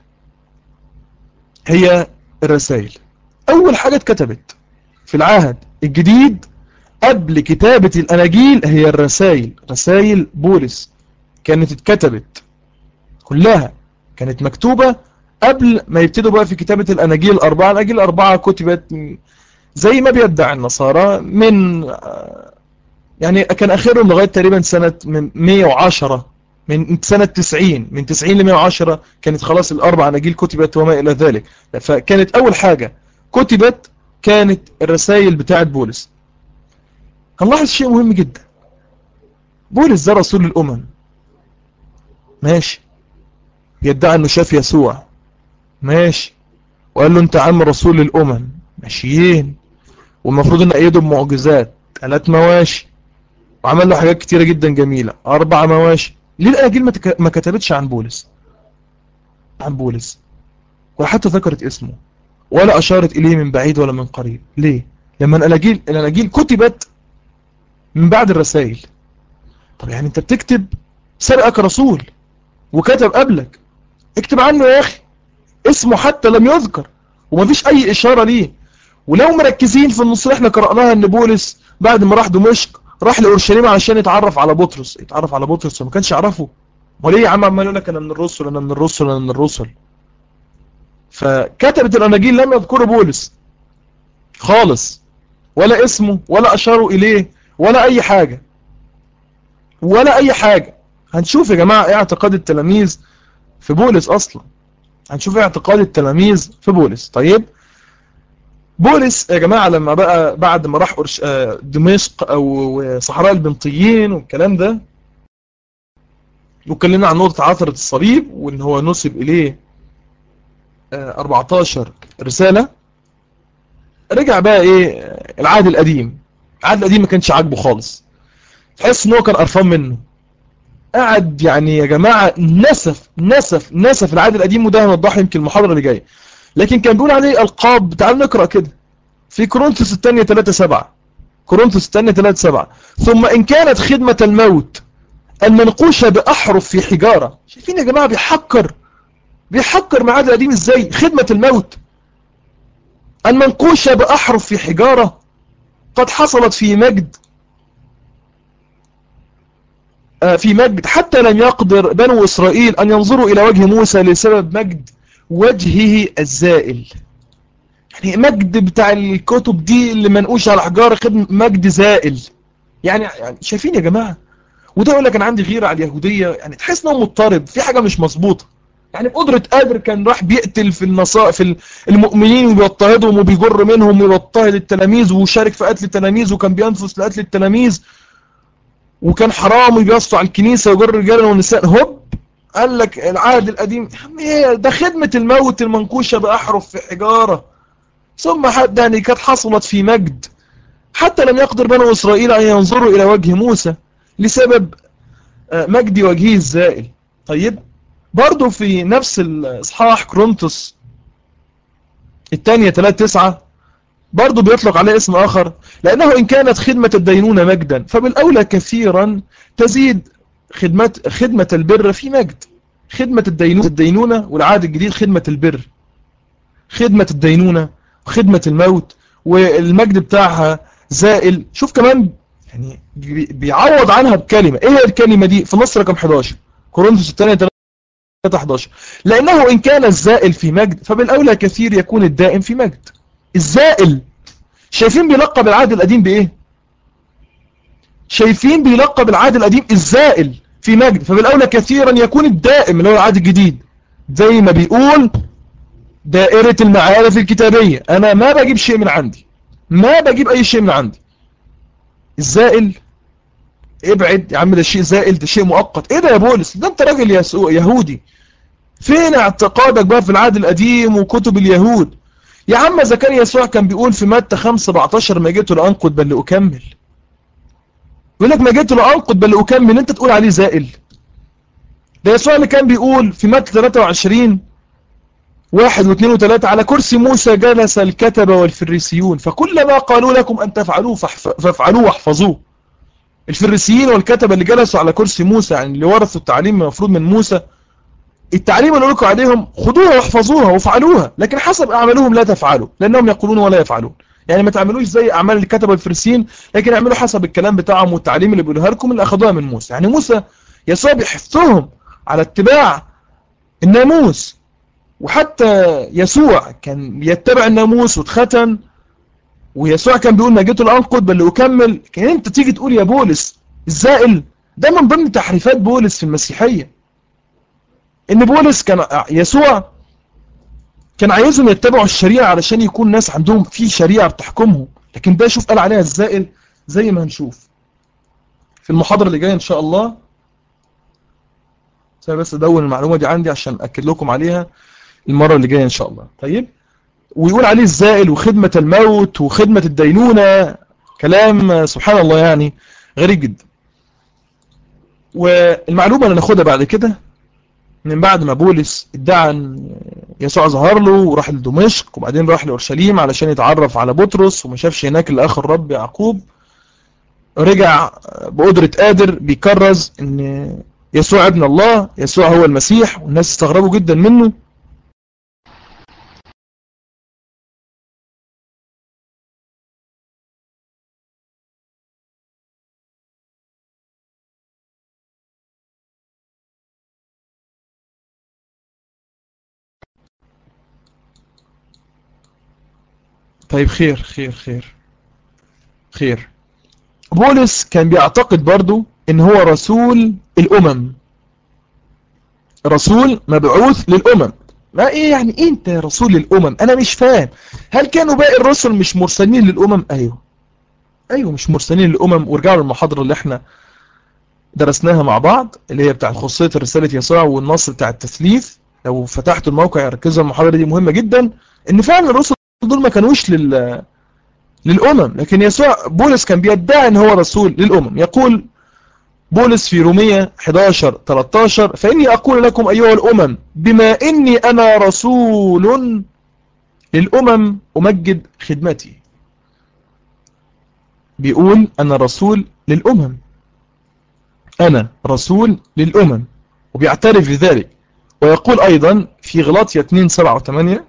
Speaker 1: هي الرسائل اول حاجة اتكتبت في العهد الجديد قبل كتابة الاناجيل هي الرسائل رسائل بولس كانت اتكتبت كلها كانت مكتوبة قبل ما يبتدوا بقى في كتابة الأناجيل الأربعة الأناجيل الأربعة كتبت زي ما بيدعي النصارى من يعني كان آخرهم لغاية تقريبا سنة من 110 من سنة 90 من 90 ل 110 كانت خلاص الأربع أناجيل كتبت وما إلى ذلك فكانت أول حاجة كتبت كانت الرسائل بتاعت بولس هنلاحظ شيء مهم جدا بولس ده رسول الأمم ماشي يدعي أنه شاف يسوع ماشي وقال له انت عم رسول الامم ماشيين والمفروض ان ايده بمعجزات ثلاث مواشي وعمل له حاجات كتيرة جدا جميلة اربع مواشي ليه الاناجيل ما, تك... ما كتبتش عن بولس عن بولس ولا حتى ذكرت اسمه ولا اشارت اليه من بعيد ولا من قريب ليه لما الاناجيل الاناجيل كتبت من بعد الرسائل طب يعني انت بتكتب سبقك رسول وكتب قبلك اكتب عنه يا اخي اسمه حتى لم يذكر ومفيش اي اشارة ليه ولو مركزين في النص احنا قرأناها ان بولس بعد ما راح دمشق راح لأورشليم عشان يتعرف على بطرس يتعرف على بطرس وما كانش يعرفه وليه يا عم عمال يقول لك انا من الرسل انا من الرسل انا من الرسل فكتبت الاناجيل لم يذكروا بولس خالص ولا اسمه ولا اشاروا اليه ولا اي حاجة ولا اي حاجة هنشوف يا جماعة ايه اعتقاد التلاميذ في بولس اصلا هنشوف ايه اعتقاد التلاميذ في بولس طيب بولس يا جماعة لما بقى بعد ما راح دمشق او صحراء البنطيين والكلام ده واتكلمنا عن نقطة عثرة الصليب وان هو نسب اليه 14 رسالة رجع بقى ايه العهد القديم العهد القديم ما كانش عاجبه خالص تحس ان هو كان قرفان منه قعد يعني يا جماعة نسف نسف نسف العهد القديم وده هنوضحه يمكن المحاضرة اللي جاية لكن كان بيقول عليه القاب تعالوا نقرأ كده في كورنثوس الثانية 3 7 كورنثوس الثانية 3 7 ثم إن كانت خدمة الموت المنقوشة بأحرف في حجارة شايفين يا جماعة بيحكر بيحكر معاد القديم ازاي خدمة الموت المنقوشة بأحرف في حجارة قد حصلت في مجد في مجد حتى لم يقدر بنو إسرائيل أن ينظروا إلى وجه موسى لسبب مجد وجهه الزائل يعني مجد بتاع الكتب دي اللي منقوش على حجارة خد مجد زائل يعني, يعني شايفين يا جماعة وده يقول لك أنا عندي غيرة على اليهودية يعني تحس إنه مضطرب في حاجة مش مظبوطة يعني بقدرة قادر كان راح بيقتل في النصا في المؤمنين وبيضطهدهم وبيجر منهم ويضطهد التلاميذ وشارك في قتل التلاميذ وكان بينفس لقتل التلاميذ وكان حرام وبيصوا على الكنيسة ويجر الرجال والنساء هوب قال لك العهد القديم ايه ده خدمة الموت المنكوشة بأحرف في حجارة ثم حتى يعني كانت حصلت في مجد حتى لم يقدر بنو إسرائيل أن ينظروا إلى وجه موسى لسبب مجد وجهه الزائل طيب برضو في نفس الإصحاح كرونتوس الثانية 3 9 برضو بيطلق عليه اسم آخر لأنه إن كانت خدمة الدينونة مجدا فبالأولى كثيرا تزيد خدمة, خدمة البر في مجد خدمة الدينونة, الدينونة والعهد الجديد خدمة البر خدمة الدينونة وخدمة الموت والمجد بتاعها زائل شوف كمان يعني بيعوض عنها بكلمة ايه هي الكلمة دي في نص رقم 11 كورنثوس الثانية 3 11 لأنه إن كان الزائل في مجد فبالأولى كثير يكون الدائم في مجد الزائل شايفين بيلقب العهد القديم بإيه شايفين بيلقب العهد القديم الزائل في مجد فبالأولى كثيرا يكون الدائم اللي هو العهد الجديد زي ما بيقول دائرة المعارف الكتابية أنا ما بجيب شيء من عندي ما بجيب أي شيء من عندي الزائل ابعد يا عم ده شيء زائل ده شيء مؤقت ايه ده يا بولس ده انت راجل يهودي فين اعتقادك بقى في العهد القديم وكتب اليهود يا عم زكريا يسوع كان بيقول في متى 5 17 ما جيت لأنقض بل لأكمل يقول لك ما جيت لأنقض بل لأكمل انت تقول عليه زائل ده يسوع اللي كان بيقول في متى 23 واحد واثنين وثلاثة على كرسي موسى جلس الكتبة والفريسيون فكل ما قالوا لكم أن تفعلوه فافعلوه واحفظوه الفريسيين والكتبة اللي جلسوا على كرسي موسى يعني اللي ورثوا التعليم المفروض من موسى التعليم اللي لكم عليهم خذوها واحفظوها وافعلوها لكن حسب أعمالهم لا تفعلوا لأنهم يقولون ولا يفعلون يعني ما تعملوش زي أعمال الكتبة الفريسيين لكن اعملوا حسب الكلام بتاعهم والتعليم اللي بيقولوها لكم اللي أخذوها من موسى يعني موسى يسوع بيحثهم على اتباع الناموس وحتى يسوع كان يتبع الناموس واتختن ويسوع كان بيقول ما جيت لأنقض بل لأكمل كان انت تيجي تقول يا بولس الزائل ده من ضمن تحريفات بولس في المسيحية ان بولس كان يسوع كان عايزهم يتبعوا الشريعة علشان يكون ناس عندهم في شريعة بتحكمهم لكن ده شوف قال عليها الزائل زي ما هنشوف في المحاضرة اللي جاية ان شاء الله بس ادون المعلومة دي عندي عشان اكد لكم عليها المرة اللي جاية ان شاء الله طيب ويقول عليه الزائل وخدمة الموت وخدمة الدينونة كلام سبحان الله يعني غريب جدا والمعلومة اللي ناخدها بعد كده من بعد ما بولس ادعى ان يسوع ظهر له وراح لدمشق وبعدين راح لأورشليم علشان يتعرف على بطرس وما شافش هناك الا اخ الرب يعقوب رجع بقدرة قادر بيكرز ان يسوع ابن الله يسوع هو المسيح والناس استغربوا جدا منه طيب خير خير خير خير بولس كان بيعتقد برضو ان هو رسول الامم رسول مبعوث للامم ما ايه يعني إيه انت رسول للامم انا مش فاهم هل كانوا باقي الرسل مش مرسلين للامم ايوه ايوه مش مرسلين للامم ورجعوا للمحاضره اللي احنا درسناها مع بعض اللي هي بتاع خصوصيه رساله يسوع والنص بتاع التثليث لو فتحتوا الموقع ركزوا المحاضره دي مهمه جدا ان فعلا الرسل دول ما كانوش لل للأمم لكن يسوع بولس كان بيدعي ان هو رسول للأمم يقول بولس في رومية 11 13 فإني أقول لكم أيها الأمم بما إني أنا رسول للأمم أمجد خدمتي بيقول أنا رسول للأمم أنا رسول للأمم وبيعترف بذلك ويقول أيضا في غلاطية 2 7 و8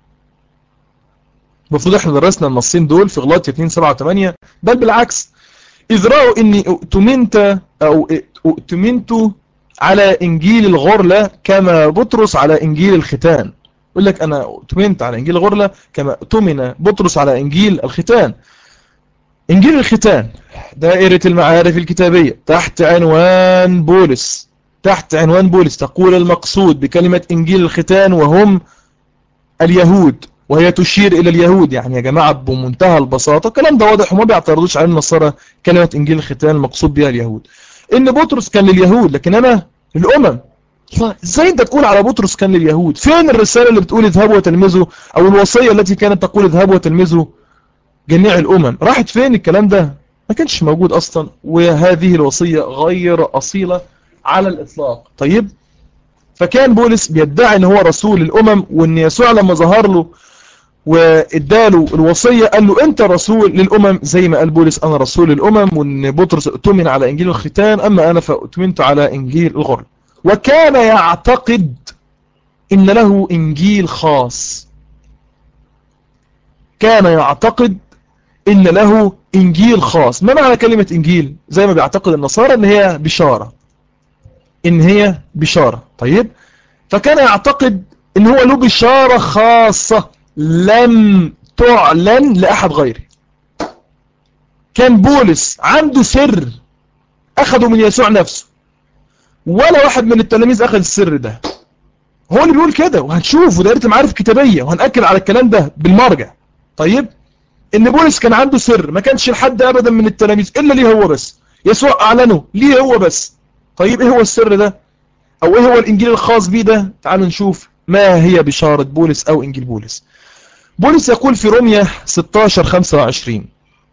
Speaker 1: المفروض احنا درسنا النصين دول في غلاطية 2 7 و8 بل بالعكس إذ رأوا إني أؤتمنت أو أؤتمنت على إنجيل الغرلة كما بطرس على إنجيل الختان يقول لك أنا أؤتمنت على إنجيل الغرلة كما أؤتمن بطرس على إنجيل الختان إنجيل الختان دائرة المعارف الكتابية تحت عنوان بولس تحت عنوان بولس تقول المقصود بكلمة إنجيل الختان وهم اليهود وهي تشير إلى اليهود يعني يا جماعة بمنتهى البساطة الكلام ده واضح وما بيعترضوش على النصارى كلمة إنجيل الختان المقصود بها اليهود إن بطرس كان لليهود لكن أنا للأمم ازاي انت تقول على بطرس كان لليهود فين الرسالة اللي بتقول اذهبوا وتلمذوا او الوصية التي كانت تقول اذهبوا وتلمذوا جميع الامم راحت فين الكلام ده ما كانش موجود اصلا وهذه الوصية غير اصيلة على الاطلاق طيب فكان بولس بيدعي ان هو رسول الامم وان يسوع لما ظهر له واداله الوصية قال له انت رسول للامم زي ما قال بولس انا رسول الامم وان بطرس اؤتمن على انجيل الختان اما انا فاؤتمنت على انجيل الغرب وكان يعتقد ان له انجيل خاص كان يعتقد ان له انجيل خاص ما معنى كلمة انجيل زي ما بيعتقد النصارى ان هي بشارة ان هي بشارة طيب فكان يعتقد ان هو له بشارة خاصة لم تعلن لأحد غيره كان بولس عنده سر أخده من يسوع نفسه ولا واحد من التلاميذ أخذ السر ده هو اللي بيقول كده وهنشوف ودائرة المعارف كتابية وهنأكد على الكلام ده بالمرجع طيب ان بولس كان عنده سر ما كانش لحد ابدا من التلاميذ الا ليه هو بس يسوع اعلنه ليه هو بس طيب ايه هو السر ده او ايه هو الانجيل الخاص بيه ده تعالوا نشوف ما هي بشارة بولس او انجيل بولس بولس يقول في روميا 16 25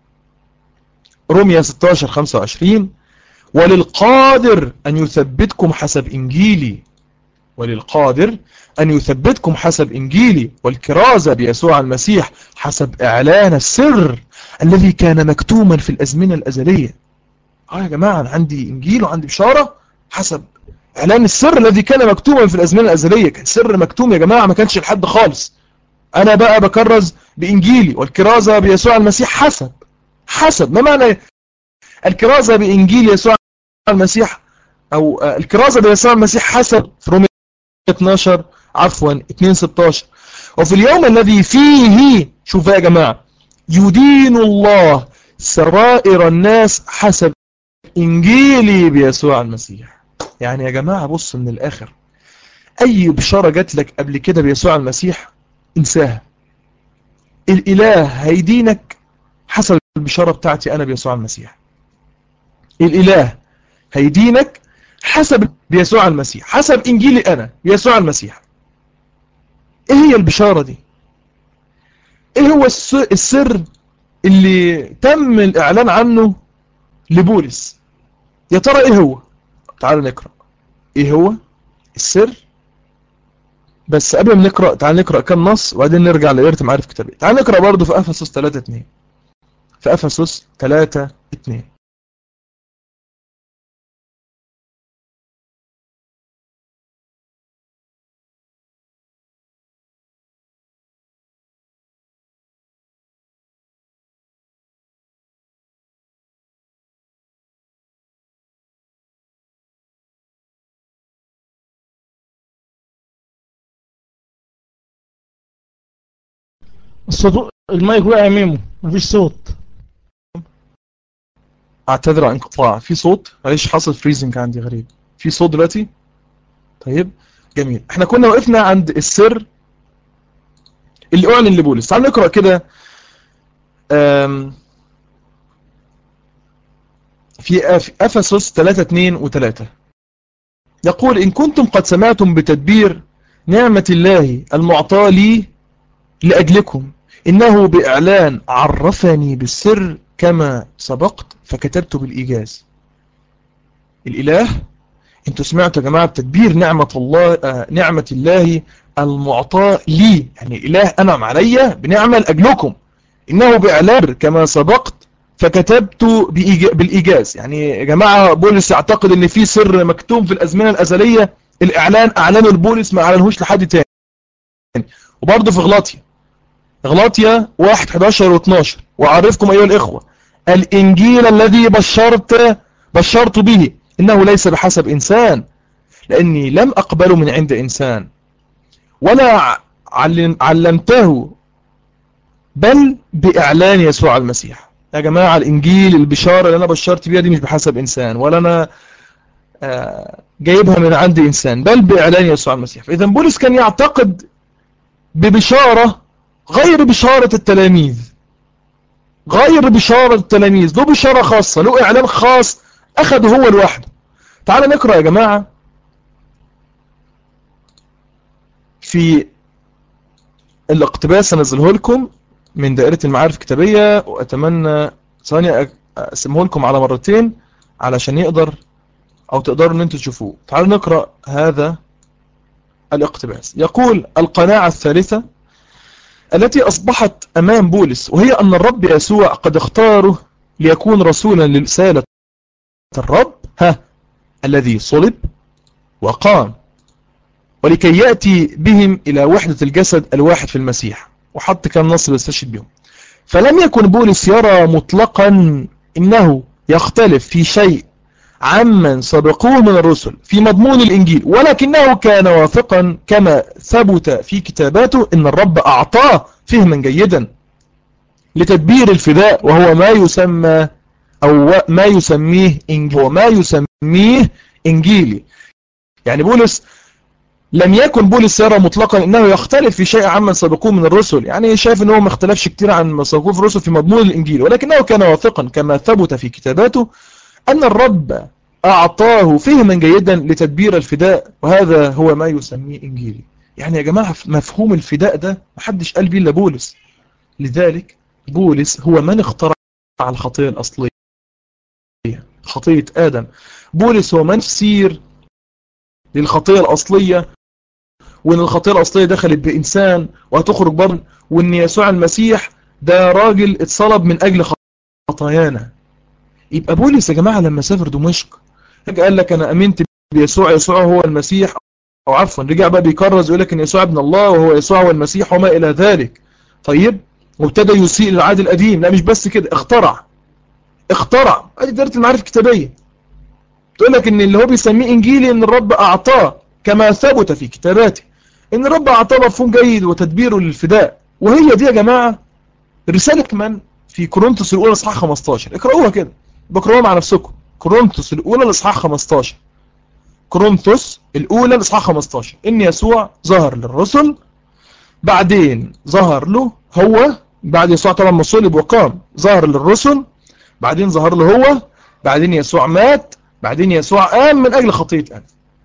Speaker 1: روميا 16 25 وللقادر أن يثبتكم حسب إنجيلي وللقادر أن يثبتكم حسب إنجيلي والكرازة بيسوع المسيح حسب إعلان السر الذي كان مكتوما في الأزمنة الأزلية آه يا جماعة أنا عندي إنجيل وعندي بشارة حسب إعلان السر الذي كان مكتوما في الأزمنة الأزلية كان سر مكتوم يا جماعة ما كانش لحد خالص أنا بقى بكرز بإنجيلي والكرازة بيسوع المسيح حسب حسب ما معنى الكرازة بإنجيل يسوع المسيح أو الكرازة بيسوع المسيح حسب في رومية 12 عفوا 2 16 وفي اليوم الذي فيه شوف يا جماعة يدين الله سرائر الناس حسب إنجيلي بيسوع المسيح يعني يا جماعة بص من الآخر أي بشارة جات لك قبل كده بيسوع المسيح انساها الإله هيدينك حسب البشارة بتاعتي أنا بيسوع المسيح الإله هيدينك حسب بيسوع المسيح حسب إنجيلي أنا بيسوع المسيح إيه هي البشارة دي إيه هو السر اللي تم الإعلان عنه لبولس يا ترى إيه هو تعالوا نقرأ إيه هو السر بس قبل ما نقرأ تعال نقرأ كم نص وبعدين نرجع لقراءة معارف كتابية تعال نقرأ برضه في أفسس 3 2 في أفسس 3 2
Speaker 2: الصوت المايك وقع ميمو مفيش صوت
Speaker 1: اعتذر عن انقطاع في صوت معلش حصل فريزنج عندي غريب في صوت دلوقتي طيب جميل احنا كنا وقفنا عند السر اللي اعلن لبولس تعال نقرا كده في افسس 3 2 و3 يقول ان كنتم قد سمعتم بتدبير نعمة الله المعطاة لي لأجلكم إنه بإعلان عرفني بالسر كما سبقت فكتبت بالإيجاز الإله انتوا سمعتوا يا جماعة بتدبير نعمة الله آه نعمة الله المعطاة لي يعني الإله أنعم علي بنعمة لأجلكم إنه بإعلان كما سبقت فكتبت بإيجا- بالإيجاز يعني يا جماعة بولس يعتقد ان في سر مكتوم في الأزمنة الأزلية الإعلان أعلنه البولس ما أعلنهوش لحد تاني وبرضه في غلاطيا غلاطيا 1 11 و12 وأعرفكم أيها الإخوة الإنجيل الذي بشرت بشرت به إنه ليس بحسب إنسان لأني لم أقبله من عند إنسان ولا علم علمته بل بإعلان يسوع المسيح يا جماعة الإنجيل البشارة اللي أنا بشرت بيها دي مش بحسب إنسان ولا أنا آه، جايبها من عند إنسان بل بإعلان يسوع المسيح فإذا بولس كان يعتقد ببشارة غير بشارة التلاميذ غير بشارة التلاميذ له بشارة خاصة له إعلان خاص أخده هو لوحده تعال نقرأ يا جماعة في الاقتباس هنزله لكم من دائرة المعارف الكتابية وأتمنى ثانية أك- أقسمه لكم على مرتين علشان يقدر أو تقدروا أن أنتوا تشوفوه تعالوا نقرأ هذا الاقتباس يقول القناعة الثالثة التي أصبحت أمام بولس وهي أن الرب يسوع قد اختاره ليكون رسولا لرسالة الرب ها الذي صلب وقام ولكي يأتي بهم إلى وحدة الجسد الواحد في المسيح وحط كم نص بيستشهد بهم فلم يكن بولس يرى مطلقا إنه يختلف في شيء عمن سبقوه من الرسل في مضمون الإنجيل ولكنه كان واثقا كما ثبت في كتاباته إن الرب أعطاه فهما جيدا لتدبير الفداء وهو ما يسمى أو ما يسميه إنجيل هو ما يسميه إنجيلي يعني بولس لم يكن بولس يرى مطلقا انه يختلف في شيء عمن سبقوه من الرسل يعني شايف ان هو ما اختلفش كتير عن ما سبقوه في الرسل في مضمون الانجيل ولكنه كان واثقا كما ثبت في كتاباته ان الرب اعطاه فهما جيدا لتدبير الفداء وهذا هو ما يسميه انجيلي يعني يا جماعة مفهوم الفداء ده محدش قال بيه الا بولس لذلك بولس هو من اخترع الخطية الاصلية خطية ادم بولس هو من تفسير للخطية الاصلية وان الخطيئة الاصلية دخلت بانسان وهتخرج بره وان يسوع المسيح ده راجل اتصلب من اجل خطايانا يبقى بولس يا جماعة لما سافر دمشق قال لك انا امنت بيسوع يسوع هو المسيح او عفوا رجع بقى بيكرز يقول لك ان يسوع ابن الله وهو يسوع هو المسيح وما الى ذلك طيب وابتدى يسيء للعهد القديم لا مش بس كده اخترع اخترع ادي دائره المعارف الكتابيه تقول لك ان اللي هو بيسميه انجيلي ان الرب اعطاه كما ثبت في كتاباته ان الرب اعطاه مفهوم جيد وتدبيره للفداء وهي دي يا جماعة رسالة من في كورنثوس الاولى اصحاح 15 اقرأوها كده بقرأوها مع نفسكم كورنثوس الاولى الاصحاح 15 كورنثوس الاولى الاصحاح 15 ان يسوع ظهر للرسل بعدين ظهر له هو بعد يسوع طبعا ما صلب وقام ظهر للرسل بعدين ظهر له هو بعدين يسوع مات بعدين يسوع قام من اجل خطية ادم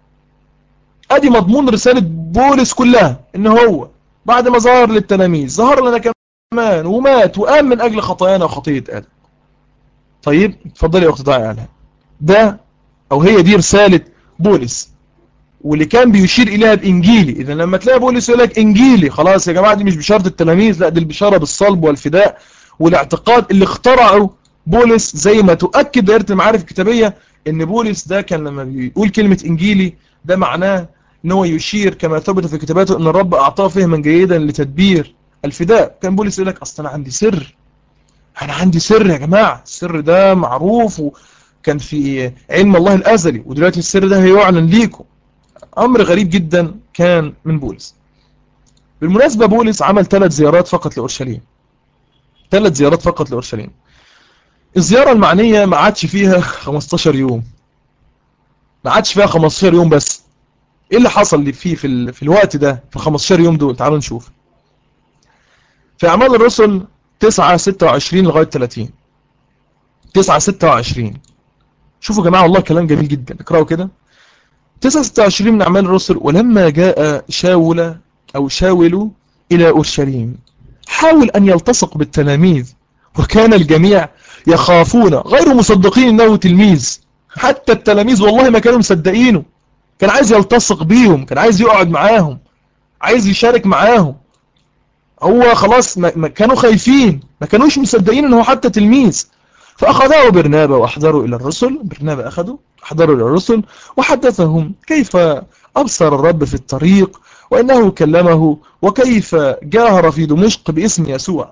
Speaker 1: ادي مضمون رسالة بولس كلها ان هو بعد ما ظهر للتلاميذ ظهر لنا كمان ومات وقام من اجل خطايانا وخطية ادم طيب اتفضلي يا اخت ضايع عليها ده او هي دي رسالة بولس واللي كان بيشير اليها بانجيلي اذا لما تلاقي بولس يقول لك انجيلي خلاص يا جماعة دي مش بشارة التلاميذ لا دي البشارة بالصلب والفداء والاعتقاد اللي اخترعه بولس زي ما تؤكد دائرة المعارف الكتابية ان بولس ده كان لما بيقول كلمة انجيلي ده معناه ان هو يشير كما ثبت في كتاباته ان الرب اعطاه فهما جيدا لتدبير الفداء كان بولس يقول لك اصل انا عندي سر انا عندي سر يا جماعة السر ده معروف وكان في علم الله الازلي ودلوقتي السر ده هيعلن ليكم امر غريب جدا كان من بولس بالمناسبة بولس عمل ثلاث زيارات فقط لأورشليم ثلاث زيارات فقط لأورشليم الزيارة المعنية ما عادش فيها 15 يوم ما عادش فيها 15 يوم بس ايه اللي حصل اللي فيه في, ال... في الوقت ده في 15 يوم دول تعالوا نشوف في اعمال الرسل 9 26 لغايه 30 9 26 شوفوا يا جماعه والله كلام جميل جدا اقراوا كده 9 26 من اعمال الرسل ولما جاء شاول او شاول الى اورشليم حاول ان يلتصق بالتلاميذ وكان الجميع يخافون غير مصدقين انه تلميذ حتى التلاميذ والله ما كانوا مصدقينه كان عايز يلتصق بيهم كان عايز يقعد معاهم عايز يشارك معاهم هو خلاص ما, ما كانوا خايفين ما كانوش مصدقين ان هو حتى تلميذ فأخذه برنابا وأحضروا إلى الرسل برنابا أخذوا أحضروا إلى الرسل وحدثهم كيف أبصر الرب في الطريق وأنه كلمه وكيف جاهر في دمشق باسم يسوع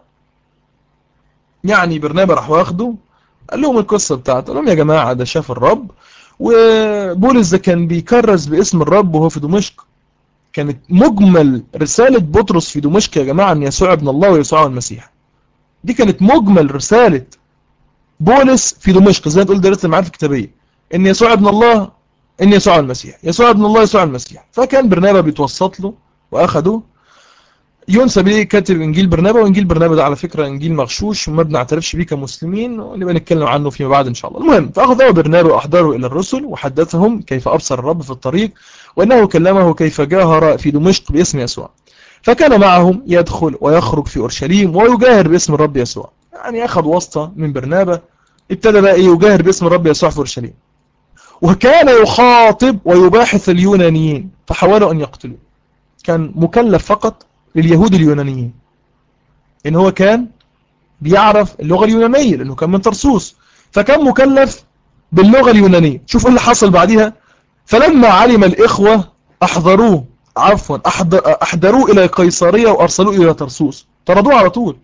Speaker 1: يعني برنابا راح واخده قال لهم القصة بتاعته قال لهم يا جماعة ده شاف الرب وبولس ده كان بيكرز باسم الرب وهو في دمشق كانت مجمل رسالة بطرس في دمشق يا جماعة أن يسوع ابن الله ويسوع المسيح دي كانت مجمل رسالة بولس في دمشق زي ما تقول دائرة المعارف الكتابية ان يسوع ابن الله ان يسوع المسيح يسوع ابن الله يسوع المسيح فكان برنابا بيتوسط له واخده ينسب ليه كاتب انجيل برنابا وانجيل برنابا ده على فكرة انجيل مغشوش وما بنعترفش بيه كمسلمين ونبقى نتكلم عنه فيما بعد ان شاء الله المهم فاخذه برنابا واحضره الى الرسل وحدثهم كيف ابصر الرب في الطريق وانه كلمه كيف جاهر في دمشق باسم يسوع فكان معهم يدخل ويخرج في اورشليم ويجاهر باسم الرب يسوع يعني اخذ واسطة من برنابا ابتدى بقى ايه يجاهر باسم الرب يسوع في اورشليم وكان يخاطب ويباحث اليونانيين فحاولوا ان يقتلوه كان مكلف فقط لليهود اليونانيين ان هو كان بيعرف اللغة اليونانية لانه كان من طرسوس فكان مكلف باللغة اليونانية شوف ايه اللي حصل بعدها فلما علم الاخوة احضروه عفوا احضروه الى قيصرية وارسلوه الى طرسوس طردوه على طول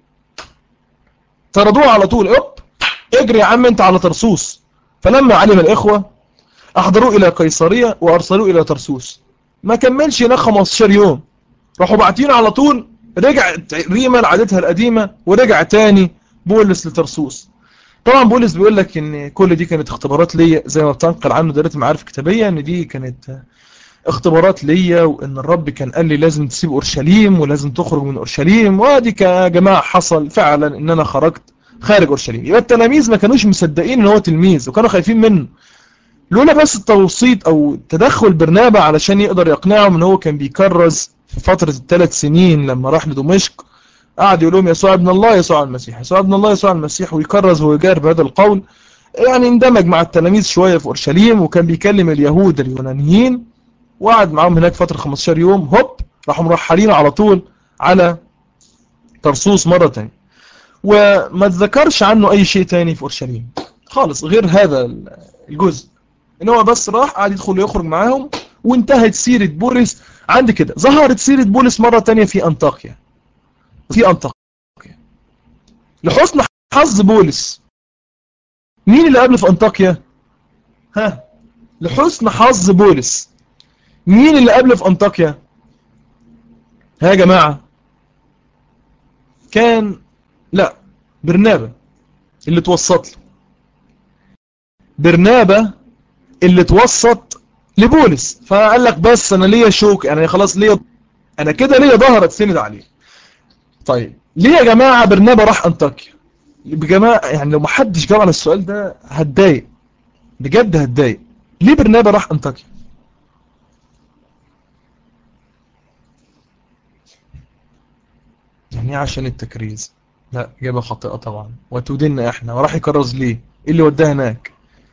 Speaker 1: طردوه على طول اوب اجري يا عم انت على طرسوس فلما علم الاخوة احضروه الى قيصرية وارسلوه الى طرسوس ما كملش هناك 15 يوم راحوا باعتين على طول رجعت ريما لعادتها القديمة ورجع تاني بولس لترسوس طبعا بولس بيقول لك ان كل دي كانت اختبارات ليا زي ما بتنقل عنه دائره المعارف الكتابيه ان دي كانت اختبارات ليا وان الرب كان قال لي لازم تسيب اورشليم ولازم تخرج من اورشليم وادي يا جماعه حصل فعلا ان انا خرجت خارج اورشليم يبقى التلاميذ ما كانوش مصدقين ان هو تلميذ وكانوا خايفين منه لولا بس التوسيط او تدخل برنابا علشان يقدر يقنعهم ان هو كان بيكرز في فترة الثلاث سنين لما راح لدمشق قعد يقول لهم يسوع ابن الله يسوع المسيح يسوع ابن الله يسوع المسيح ويكرز ويجار بهذا القول يعني اندمج مع التلاميذ شوية في اورشليم وكان بيكلم اليهود اليونانيين وقعد معاهم هناك فترة 15 يوم هوب راحوا مرحلين على طول على طرسوس مرة تانية وما تذكرش عنه اي شيء تاني في اورشليم خالص غير هذا الجزء ان هو بس راح قعد يدخل ويخرج معاهم وانتهت سيرة بولس عند كده ظهرت سيرة بولس مرة تانية في انطاكيا في انطاكيا لحسن حظ بولس مين اللي قبل في انطاكيا ها لحسن حظ بولس مين اللي قبل في انطاكيا ها يا جماعة كان لا برنابا اللي توسط له برنابا اللي توسط لبولس فقال لك بس انا ليا شوك انا خلاص ليا انا كده ليا ظهر اتسند عليه طيب ليه يا جماعة برنابا راح انطاكيا بجماعة يعني لو محدش جاوب على السؤال ده هتضايق بجد هتضايق ليه برنابا راح انطاكيا يعني عشان التكريز لا إجابة خاطئة طبعا وتودنا احنا وراح يكرز ليه ايه اللي وداه هناك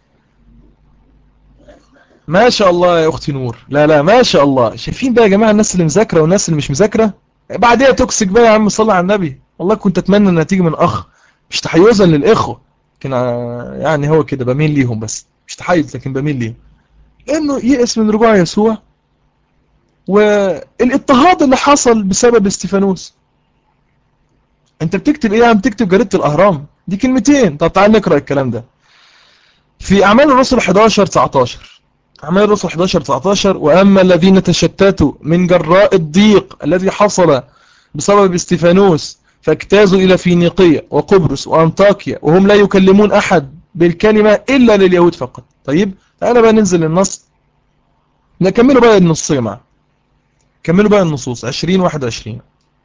Speaker 1: ما شاء الله يا اختي نور لا لا ما شاء الله شايفين بقى يا جماعة الناس اللي مذاكرة والناس اللي مش مذاكرة بعديها توكسيك بقى يا عم صلى على النبي والله كنت اتمنى انها تيجي من اخ مش تحيزا للاخوة لكن يعني هو كده بميل ليهم بس مش تحيز لكن بميل ليهم لانه يئس من رجوع يسوع والاضطهاد اللي حصل بسبب استيفانوس انت بتكتب ايه عم تكتب جريدة الاهرام دي كلمتين طب تعال نقرأ الكلام ده في اعمال الرسل 11 19 اعمال الرسل 11 19 واما الذين تشتتوا من جراء الضيق الذي حصل بسبب استيفانوس فاجتازوا الى فينيقية وقبرص وانطاكيا وهم لا يكلمون احد بالكلمة الا لليهود فقط طيب تعالى بقى ننزل النص نكملوا بقى النص يا جماعه كملوا بقى النصوص 20 21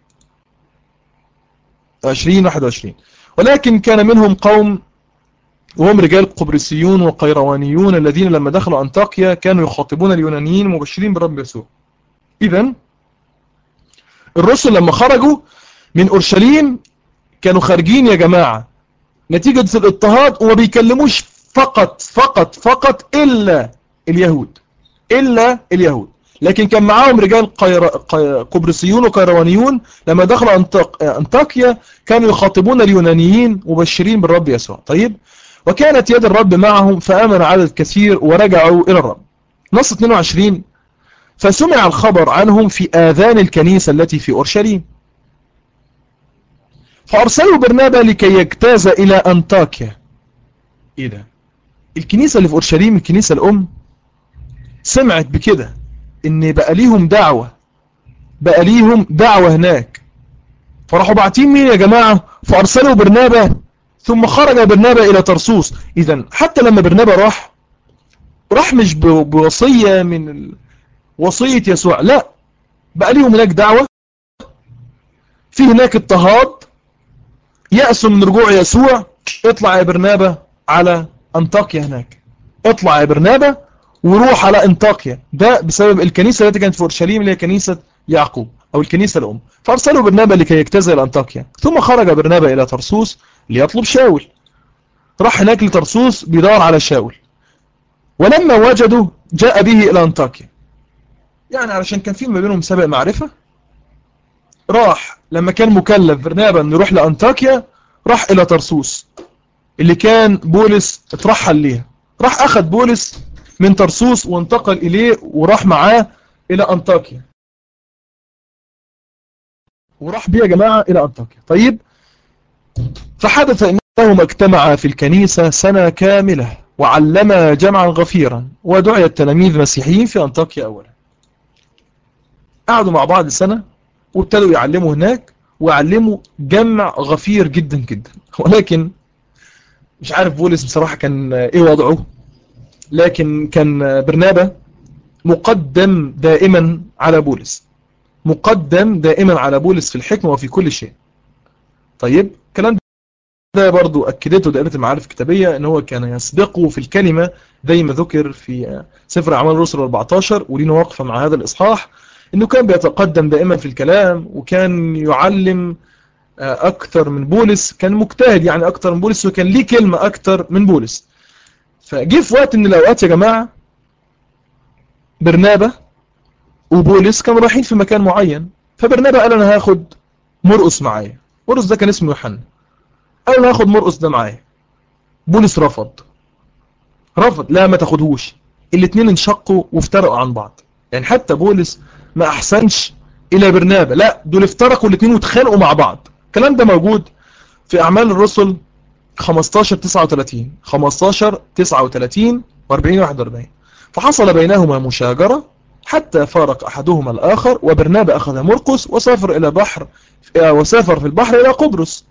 Speaker 1: 20 21 ولكن كان منهم قوم وهم رجال قبرسيون وقيروانيون الذين لما دخلوا أنطاكيا كانوا يخاطبون اليونانيين مبشرين برب يسوع إذا الرسل لما خرجوا من أورشليم كانوا خارجين يا جماعة نتيجة الاضطهاد وما بيكلموش فقط فقط فقط إلا اليهود إلا اليهود لكن كان معاهم رجال قير... قي... قبرصيون وقيروانيون لما دخلوا أنطاك... أنطاكيا كانوا يخاطبون اليونانيين مبشرين بالرب يسوع طيب وكانت يد الرب معهم فآمن عدد كثير ورجعوا إلى الرب نص 22 فسمع الخبر عنهم في آذان الكنيسة التي في أورشليم فأرسلوا برنابا لكي يجتاز إلى أنطاكيا إيه ده الكنيسة اللي في أورشليم الكنيسة الأم سمعت بكده إن بقى ليهم دعوة بقى ليهم دعوة هناك فراحوا باعتين مين يا جماعة فأرسلوا برنابا ثم خرج برنابا إلى ترسوس إذا حتى لما برنابا راح راح مش بوصية من ال... وصية يسوع لا بقى ليهم هناك دعوة في هناك اضطهاد يأسوا من رجوع يسوع اطلع يا برنابا على أنطاكيا هناك اطلع يا برنابا وروح على أنطاكيا ده بسبب الكنيسة التي كانت في أورشليم اللي هي كنيسة يعقوب أو الكنيسة الأم فأرسلوا برنابا لكي يجتاز إلى أنطاكيا ثم خرج برنابا إلى ترسوس ليطلب شاول راح هناك لترسوس بيدور على شاول ولما وجدوا جاء به إلى أنطاكيا يعني علشان كان في ما بينهم سابق معرفة راح لما كان مكلف برنابا انه يروح لأنطاكيا راح إلى ترسوس اللي كان بولس اترحل ليها راح أخذ بولس من ترسوس وانتقل إليه وراح معاه إلى أنطاكيا وراح بيه يا جماعة إلى أنطاكيا طيب فحدث أنهما اجتمعا في الكنيسة سنة كاملة وعلما جمعا غفيرا ودعي التلاميذ مسيحيين في أنطاكيا أولا قعدوا مع بعض سنة وابتدوا يعلموا هناك ويعلموا جمع غفير جدا جدا ولكن مش عارف بولس بصراحة كان ايه وضعه لكن كان برنابا مقدم دائما على بولس مقدم دائما على بولس في الحكمة وفي كل شيء طيب كلام ده برضو أكدته دائرة المعارف الكتابية ان هو كان يسبقه في الكلمة زي ما ذكر في سفر أعمال الرسل 14 ولينا وقفة مع هذا الإصحاح انه كان بيتقدم دائما في الكلام وكان يعلم اكثر من بولس كان مجتهد يعني اكثر من بولس وكان ليه كلمة اكثر من بولس فجي في وقت من الاوقات يا جماعة برنابة وبولس كانوا رايحين في مكان معين فبرنابة قال انا هاخد مرقس معايا مرقس ده كان اسمه يوحنا قال انا هاخد مرقس ده معايا بولس رفض رفض لا ما تاخدهوش الاثنين انشقوا وافترقوا عن بعض يعني حتى بولس ما احسنش الى برنابا لا دول افترقوا الاثنين واتخانقوا مع بعض الكلام ده موجود في اعمال الرسل 15 39 15 39 و40 41 فحصل بينهما مشاجرة حتى فارق احدهما الاخر وبرنابا اخذ مرقس وسافر الى بحر وسافر في البحر الى قبرص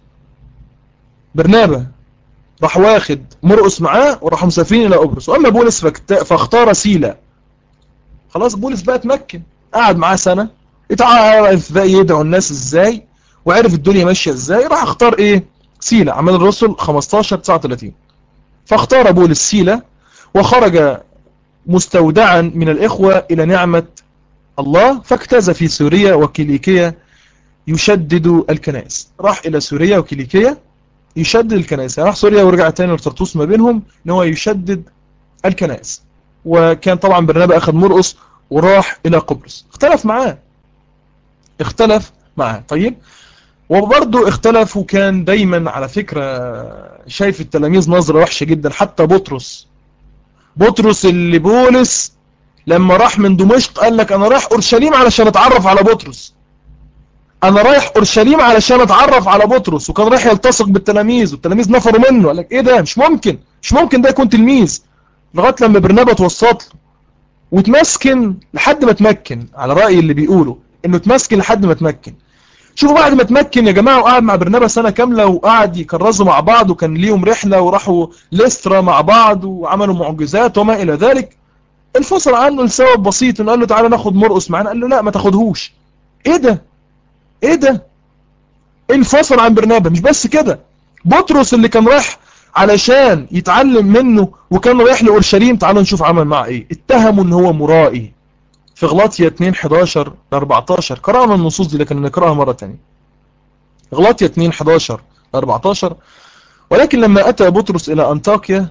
Speaker 1: برنابا راح واخد مرقس معاه وراحوا مسافرين الى قبرص واما بولس فاختار سيلا خلاص بولس بقى اتمكن قعد معاه سنة اتعرف بقى يدعو الناس ازاي وعرف الدنيا ماشية ازاي راح اختار ايه سيلة عمل الرسل 15 39 فاختار بولس سيلة وخرج مستودعا من الاخوة الى نعمة الله فاجتاز في سوريا وكيليكية يشدد الكنائس راح الى سوريا وكيليكية يشدد الكنائس يعني راح سوريا ورجع تاني لترطوس ما بينهم ان هو يشدد الكنائس وكان طبعا برنابا اخذ مرقس وراح الى قبرص اختلف معاه اختلف معاه طيب وبرضه اختلف وكان دايما على فكرة شايف التلاميذ نظرة وحشة جدا حتى بطرس بطرس اللي بولس لما راح من دمشق قال لك انا رايح اورشليم علشان اتعرف على بطرس انا رايح اورشليم علشان اتعرف على بطرس وكان رايح يلتصق بالتلاميذ والتلاميذ نفروا منه قال لك ايه ده مش ممكن مش ممكن ده يكون تلميذ لغايه لما برنابا توسط له وتمسكن لحد ما تمكن على رأي اللي بيقولوا انه تمسكن لحد ما تمكن شوفوا بعد ما تمكن يا جماعة وقعد مع برنابا سنة كاملة وقعد يكرزوا مع بعض وكان ليهم رحلة وراحوا لسترا مع بعض وعملوا معجزات وما إلى ذلك انفصل عنه لسبب بسيط انه قال له تعالى ناخد مرقس معانا قال له لا ما تاخدهوش ايه ده ايه ده انفصل عن برنابا مش بس كده بطرس اللي كان رايح علشان يتعلم منه وكان رايح لأورشليم تعالوا نشوف عمل معه ايه اتهموا ان هو مرائي في غلاطيا 2 11 14 قرأنا النصوص دي لكن نقرأها مرة تانية غلاطيا 2 11 14 ولكن لما أتى بطرس إلى أنطاكيا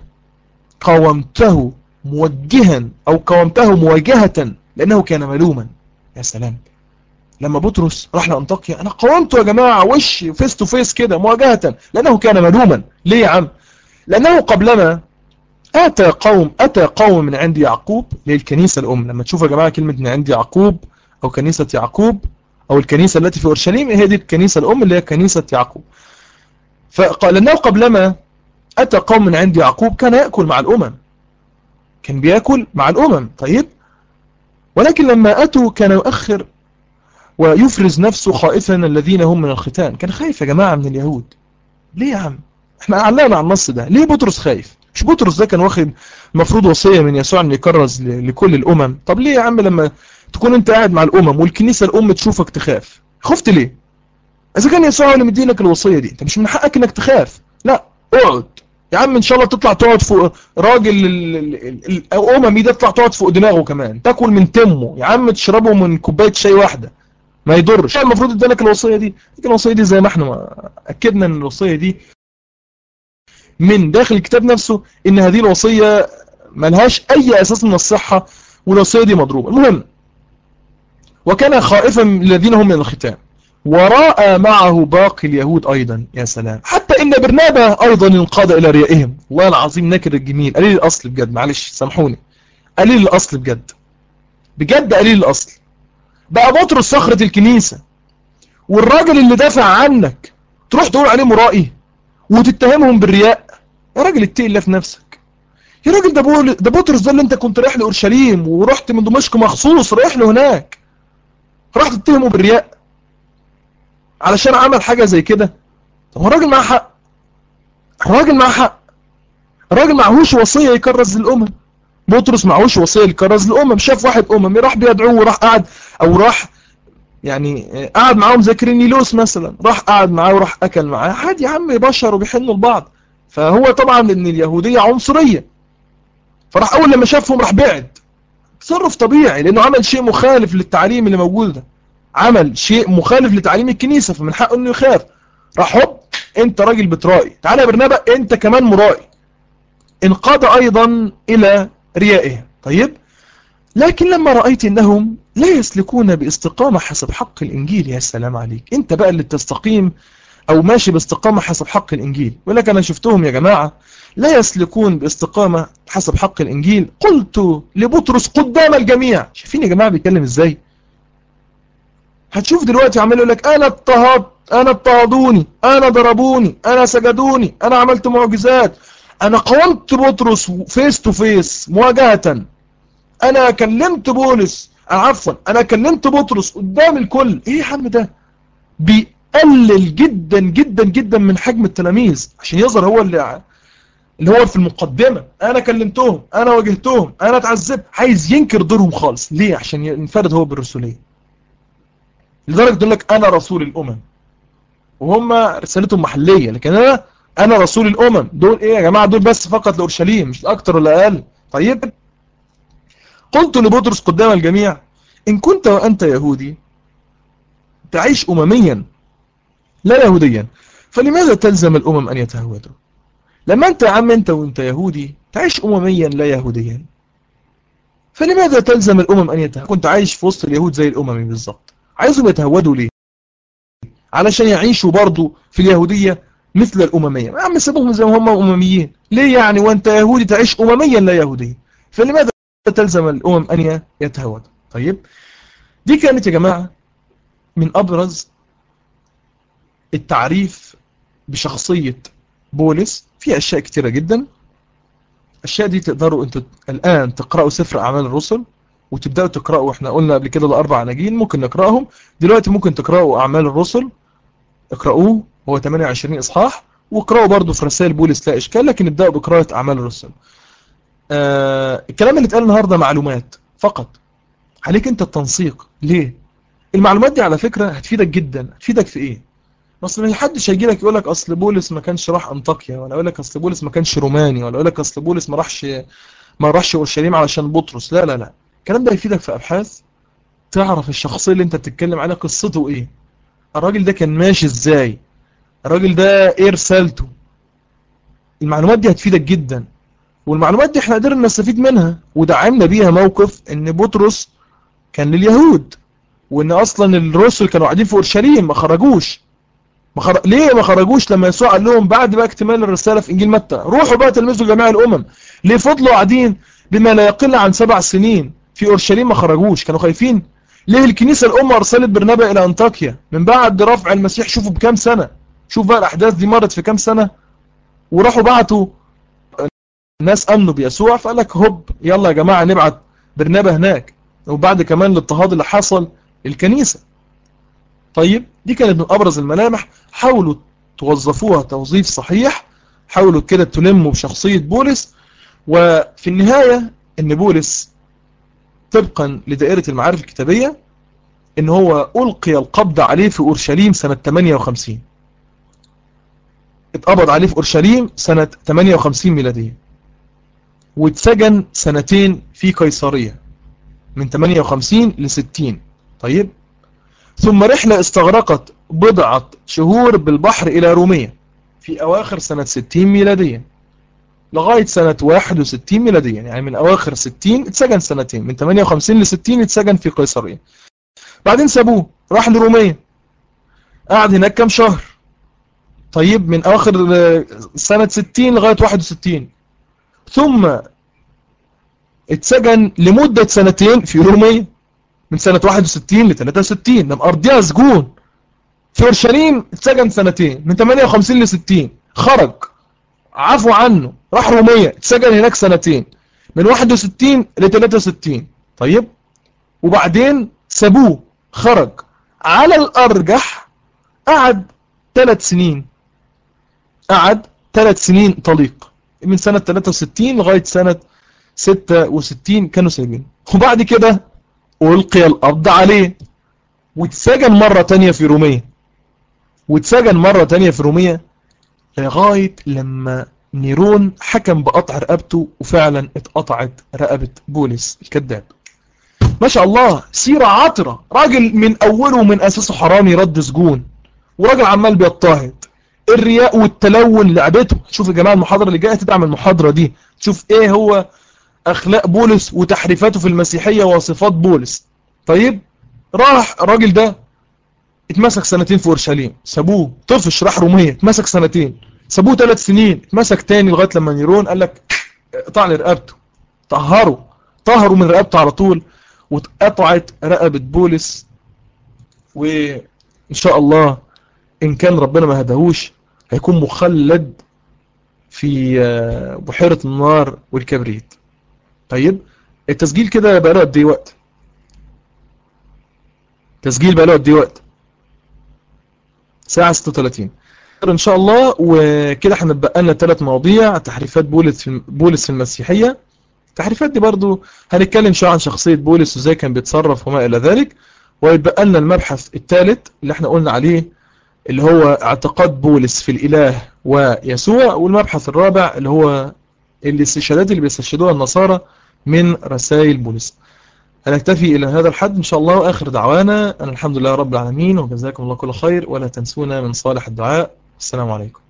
Speaker 1: قاومته موجها أو قاومته مواجهة لأنه كان ملوما يا سلام لما بطرس راح لأنطاكيا أنا قاومته يا جماعة وش فيس تو فيس كده مواجهة لأنه كان ملوما ليه يا عم لأنه قبلما أتى قوم أتى قوم من عند يعقوب للكنيسة الأم لما تشوفوا يا جماعة كلمة من عند يعقوب أو كنيسة يعقوب أو الكنيسة التي في أورشليم هي دي الكنيسة الأم اللي هي كنيسة يعقوب فقال لأنه قبلما أتى قوم من عند يعقوب كان يأكل مع الأمم كان بيأكل مع الأمم طيب ولكن لما أتوا كان يؤخر ويفرز نفسه خائفا الذين هم من الختان كان خايف يا جماعة من اليهود ليه يا عم احنا علقنا على النص ده ليه بطرس خايف مش بطرس ده كان واخد المفروض وصية من يسوع ان يكرز لكل الامم طب ليه يا عم لما تكون انت قاعد مع الامم والكنيسة الام تشوفك تخاف خفت ليه اذا كان يسوع اللي مدينك الوصية دي انت مش من حقك انك تخاف لا اقعد يا عم ان شاء الله تطلع تقعد فوق راجل الاممي ده تطلع تقعد فوق دماغه كمان تاكل من تمه يا عم تشربه من كوبايه شاي واحده ما يضرش المفروض ادالك الوصيه دي لكن الوصيه دي زي ما احنا ما اكدنا ان الوصيه دي من داخل الكتاب نفسه ان هذه الوصيه ملهاش اي اساس من الصحه والوصيه دي مضروبه المهم وكان خائفا الذين هم من الختام وراء معه باقي اليهود أيضا يا سلام حتى إن برنابا أيضا انقاد إلى ريائهم والله العظيم نكر الجميل قليل الأصل بجد معلش سامحوني قليل الأصل بجد بجد قليل الأصل بقى بطرس صخرة الكنيسة والراجل اللي دافع عنك تروح تقول عليه مرائي وتتهمهم بالرياء يا راجل اتقي الله في نفسك يا راجل ده بول ده بطرس ده اللي انت كنت رايح لاورشليم ورحت من دمشق مخصوص رايح له هناك راح تتهمه بالرياء علشان عمل حاجة زي كده طب هو الراجل معاه حق الراجل معاه حق الراجل معهوش وصية يكرز للأمم بطرس معهوش وصية يكرز للأمم شاف واحد أممي راح بيدعوه وراح قعد أو راح يعني قعد معاهم زي كرينيلوس مثلا راح قعد معاه وراح أكل معاه عادي يا عم بشر وبيحنوا لبعض فهو طبعا ان اليهودية عنصرية فراح أول لما شافهم راح بعد تصرف طبيعي لأنه عمل شيء مخالف للتعليم اللي موجود ده عمل شيء مخالف لتعليم الكنيسة فمن حقه انه يخاف راح هوب انت راجل بترائي تعالى يا برنابا انت كمان مرائي انقاد ايضا الى ريائه طيب لكن لما رأيت انهم لا يسلكون باستقامة حسب حق الانجيل يا سلام عليك انت بقى اللي بتستقيم او ماشي باستقامة حسب حق الانجيل ولكن انا شفتهم يا جماعة لا يسلكون باستقامة حسب حق الانجيل قلت لبطرس قدام الجميع شايفين يا جماعة بيتكلم ازاي هتشوف دلوقتي عمال يقول لك انا اضطهدت انا اضطهدوني انا ضربوني انا سجدوني انا عملت معجزات انا قاومت بطرس فيس تو فيس مواجهة انا كلمت بولس عفوا انا كلمت بطرس قدام الكل ايه يا عم ده بيقلل جدا جدا جدا من حجم التلاميذ عشان يظهر هو اللي اللي هو في المقدمة انا كلمتهم انا واجهتهم انا اتعذبت عايز ينكر دورهم خالص ليه عشان ينفرد هو بالرسولية لدرجة يقول لك انا رسول الامم وهم رسالتهم محلية لكن انا انا رسول الامم دول ايه يا جماعة دول بس فقط لاورشليم مش اكتر ولا اقل طيب قلت لبطرس قدام الجميع ان كنت وانت يهودي تعيش امميا لا يهوديا فلماذا تلزم الامم ان يتهودوا لما انت يا عم انت وانت يهودي تعيش امميا لا يهوديا فلماذا تلزم الامم ان يتهودوا كنت عايش في وسط اليهود زي الاممي بالظبط عايزهم يتهودوا ليه علشان يعيشوا برضو في اليهودية مثل الأممية يا عم سيبهم زي ما هم أمميين ليه يعني وانت يهودي تعيش أمميا لا يهوديا فلماذا تلزم الأمم أن يتهودوا طيب دي كانت يا جماعة من أبرز التعريف بشخصية بولس في أشياء كتيرة جدا الأشياء دي تقدروا أنتوا الآن تقرأوا سفر أعمال الرسل وتبدأوا تقرأوا احنا قلنا قبل كده الأربع نجيل ممكن نقرأهم دلوقتي ممكن تقرأوا أعمال الرسل اقرأوه هو 28 إصحاح واقرأوا برضو في رسائل بولس لا إشكال لكن ابدأوا بقراءة أعمال الرسل آه الكلام اللي اتقال النهاردة معلومات فقط عليك انت التنسيق ليه المعلومات دي على فكرة هتفيدك جدا هتفيدك في ايه اصل ما حدش هيجي لك يقول لك اصل بولس ما كانش راح انطاكيا ولا يقول لك اصل بولس ما كانش روماني ولا يقول لك اصل بولس ما راحش ما راحش اورشليم علشان بطرس لا لا لا الكلام ده يفيدك في ابحاث تعرف الشخصيه اللي انت بتتكلم عليها قصته ايه الراجل ده كان ماشي ازاي الراجل ده ايه رسالته المعلومات دي هتفيدك جدا والمعلومات دي احنا قدرنا نستفيد منها ودعمنا بيها موقف ان بطرس كان لليهود وان اصلا الرسل كانوا قاعدين في اورشليم ما خرجوش ما خر... ليه ما خرجوش لما يسوع قال لهم بعد بقى اكتمال الرسالة في إنجيل متى روحوا بقى تلمذوا جميع الأمم ليه فضلوا قاعدين بما لا يقل عن سبع سنين في أورشليم ما خرجوش كانوا خايفين ليه الكنيسة الأمة أرسلت برنابا إلى أنطاكيا من بعد رفع المسيح شوفوا بكام سنة شوف بقى الأحداث دي مرت في كام سنة وراحوا بعتوا الناس أمنوا بيسوع فقال لك هوب يلا يا جماعة نبعت برنابا هناك وبعد كمان الاضطهاد اللي حصل الكنيسة طيب دي كانت من أبرز الملامح حاولوا توظفوها توظيف صحيح حاولوا كده تلموا بشخصية بولس وفي النهاية ان بولس طبقا لدائرة المعارف الكتابية ان هو ألقي القبض عليه في أورشليم سنة 58 اتقبض عليه في أورشليم سنة 58 ميلادية واتسجن سنتين في قيصرية من 58 ل 60 طيب ثم رحلة استغرقت بضعة شهور بالبحر إلى رومية في أواخر سنة 60 ميلادية لغاية سنة 61 ميلادية يعني من أواخر 60 اتسجن سنتين من 58 ل 60 اتسجن في قيصرية بعدين سابوه راح لرومية قعد هناك كام شهر طيب من أواخر سنة 60 لغاية 61 ثم اتسجن لمدة سنتين في رومية من سنة 61 ل 63 لما أرضيها سجون في اورشليم اتسجن سنتين من 58 ل 60 خرج عفوا عنه راح رومية اتسجن هناك سنتين من 61 ل 63 طيب وبعدين سابوه خرج على الأرجح قعد ثلاث سنين قعد ثلاث سنين طليق من سنة 63 لغاية سنة 66 كانوا سايبين وبعد كده ألقي القبض عليه واتسجن مرة تانية في رومية واتسجن مرة تانية في رومية لغاية لما نيرون حكم بقطع رقبته وفعلا اتقطعت رقبة بولس الكذاب ما شاء الله سيرة عطرة راجل من أوله من أساسه حرامي رد سجون وراجل عمال بيضطهد الرياء والتلون لعبته شوف يا جماعة المحاضرة اللي جاية تدعم المحاضرة دي تشوف ايه هو أخلاق بولس وتحريفاته في المسيحية وصفات بولس طيب راح الراجل ده اتمسك سنتين في اورشليم سابوه طفش راح رومية اتمسك سنتين سابوه ثلاث سنين اتمسك تاني لغاية لما نيرون قال لك اقطع لي رقبته طهروا طهروا من رقبته على طول واتقطعت رقبة بولس وإن شاء الله إن كان ربنا ما هدهوش هيكون مخلد في بحيرة النار والكبريت طيب التسجيل كده بقى له قد ايه وقت تسجيل بقى له قد ايه وقت ساعة 36 ان شاء الله وكده هنبقى لنا ثلاث مواضيع تحريفات بولس في بولس في المسيحية التحريفات دي برضو هنتكلم شوية عن شخصية بولس وازاي كان بيتصرف وما الى ذلك ويتبقى لنا المبحث الثالث اللي احنا قلنا عليه اللي هو اعتقاد بولس في الاله ويسوع والمبحث الرابع اللي هو الاستشهادات اللي بيستشهدوها النصارى من رسائل بولس هنكتفي إلى هذا الحد إن شاء الله وآخر دعوانا أن الحمد لله رب العالمين وجزاكم الله كل خير ولا تنسونا من صالح الدعاء السلام عليكم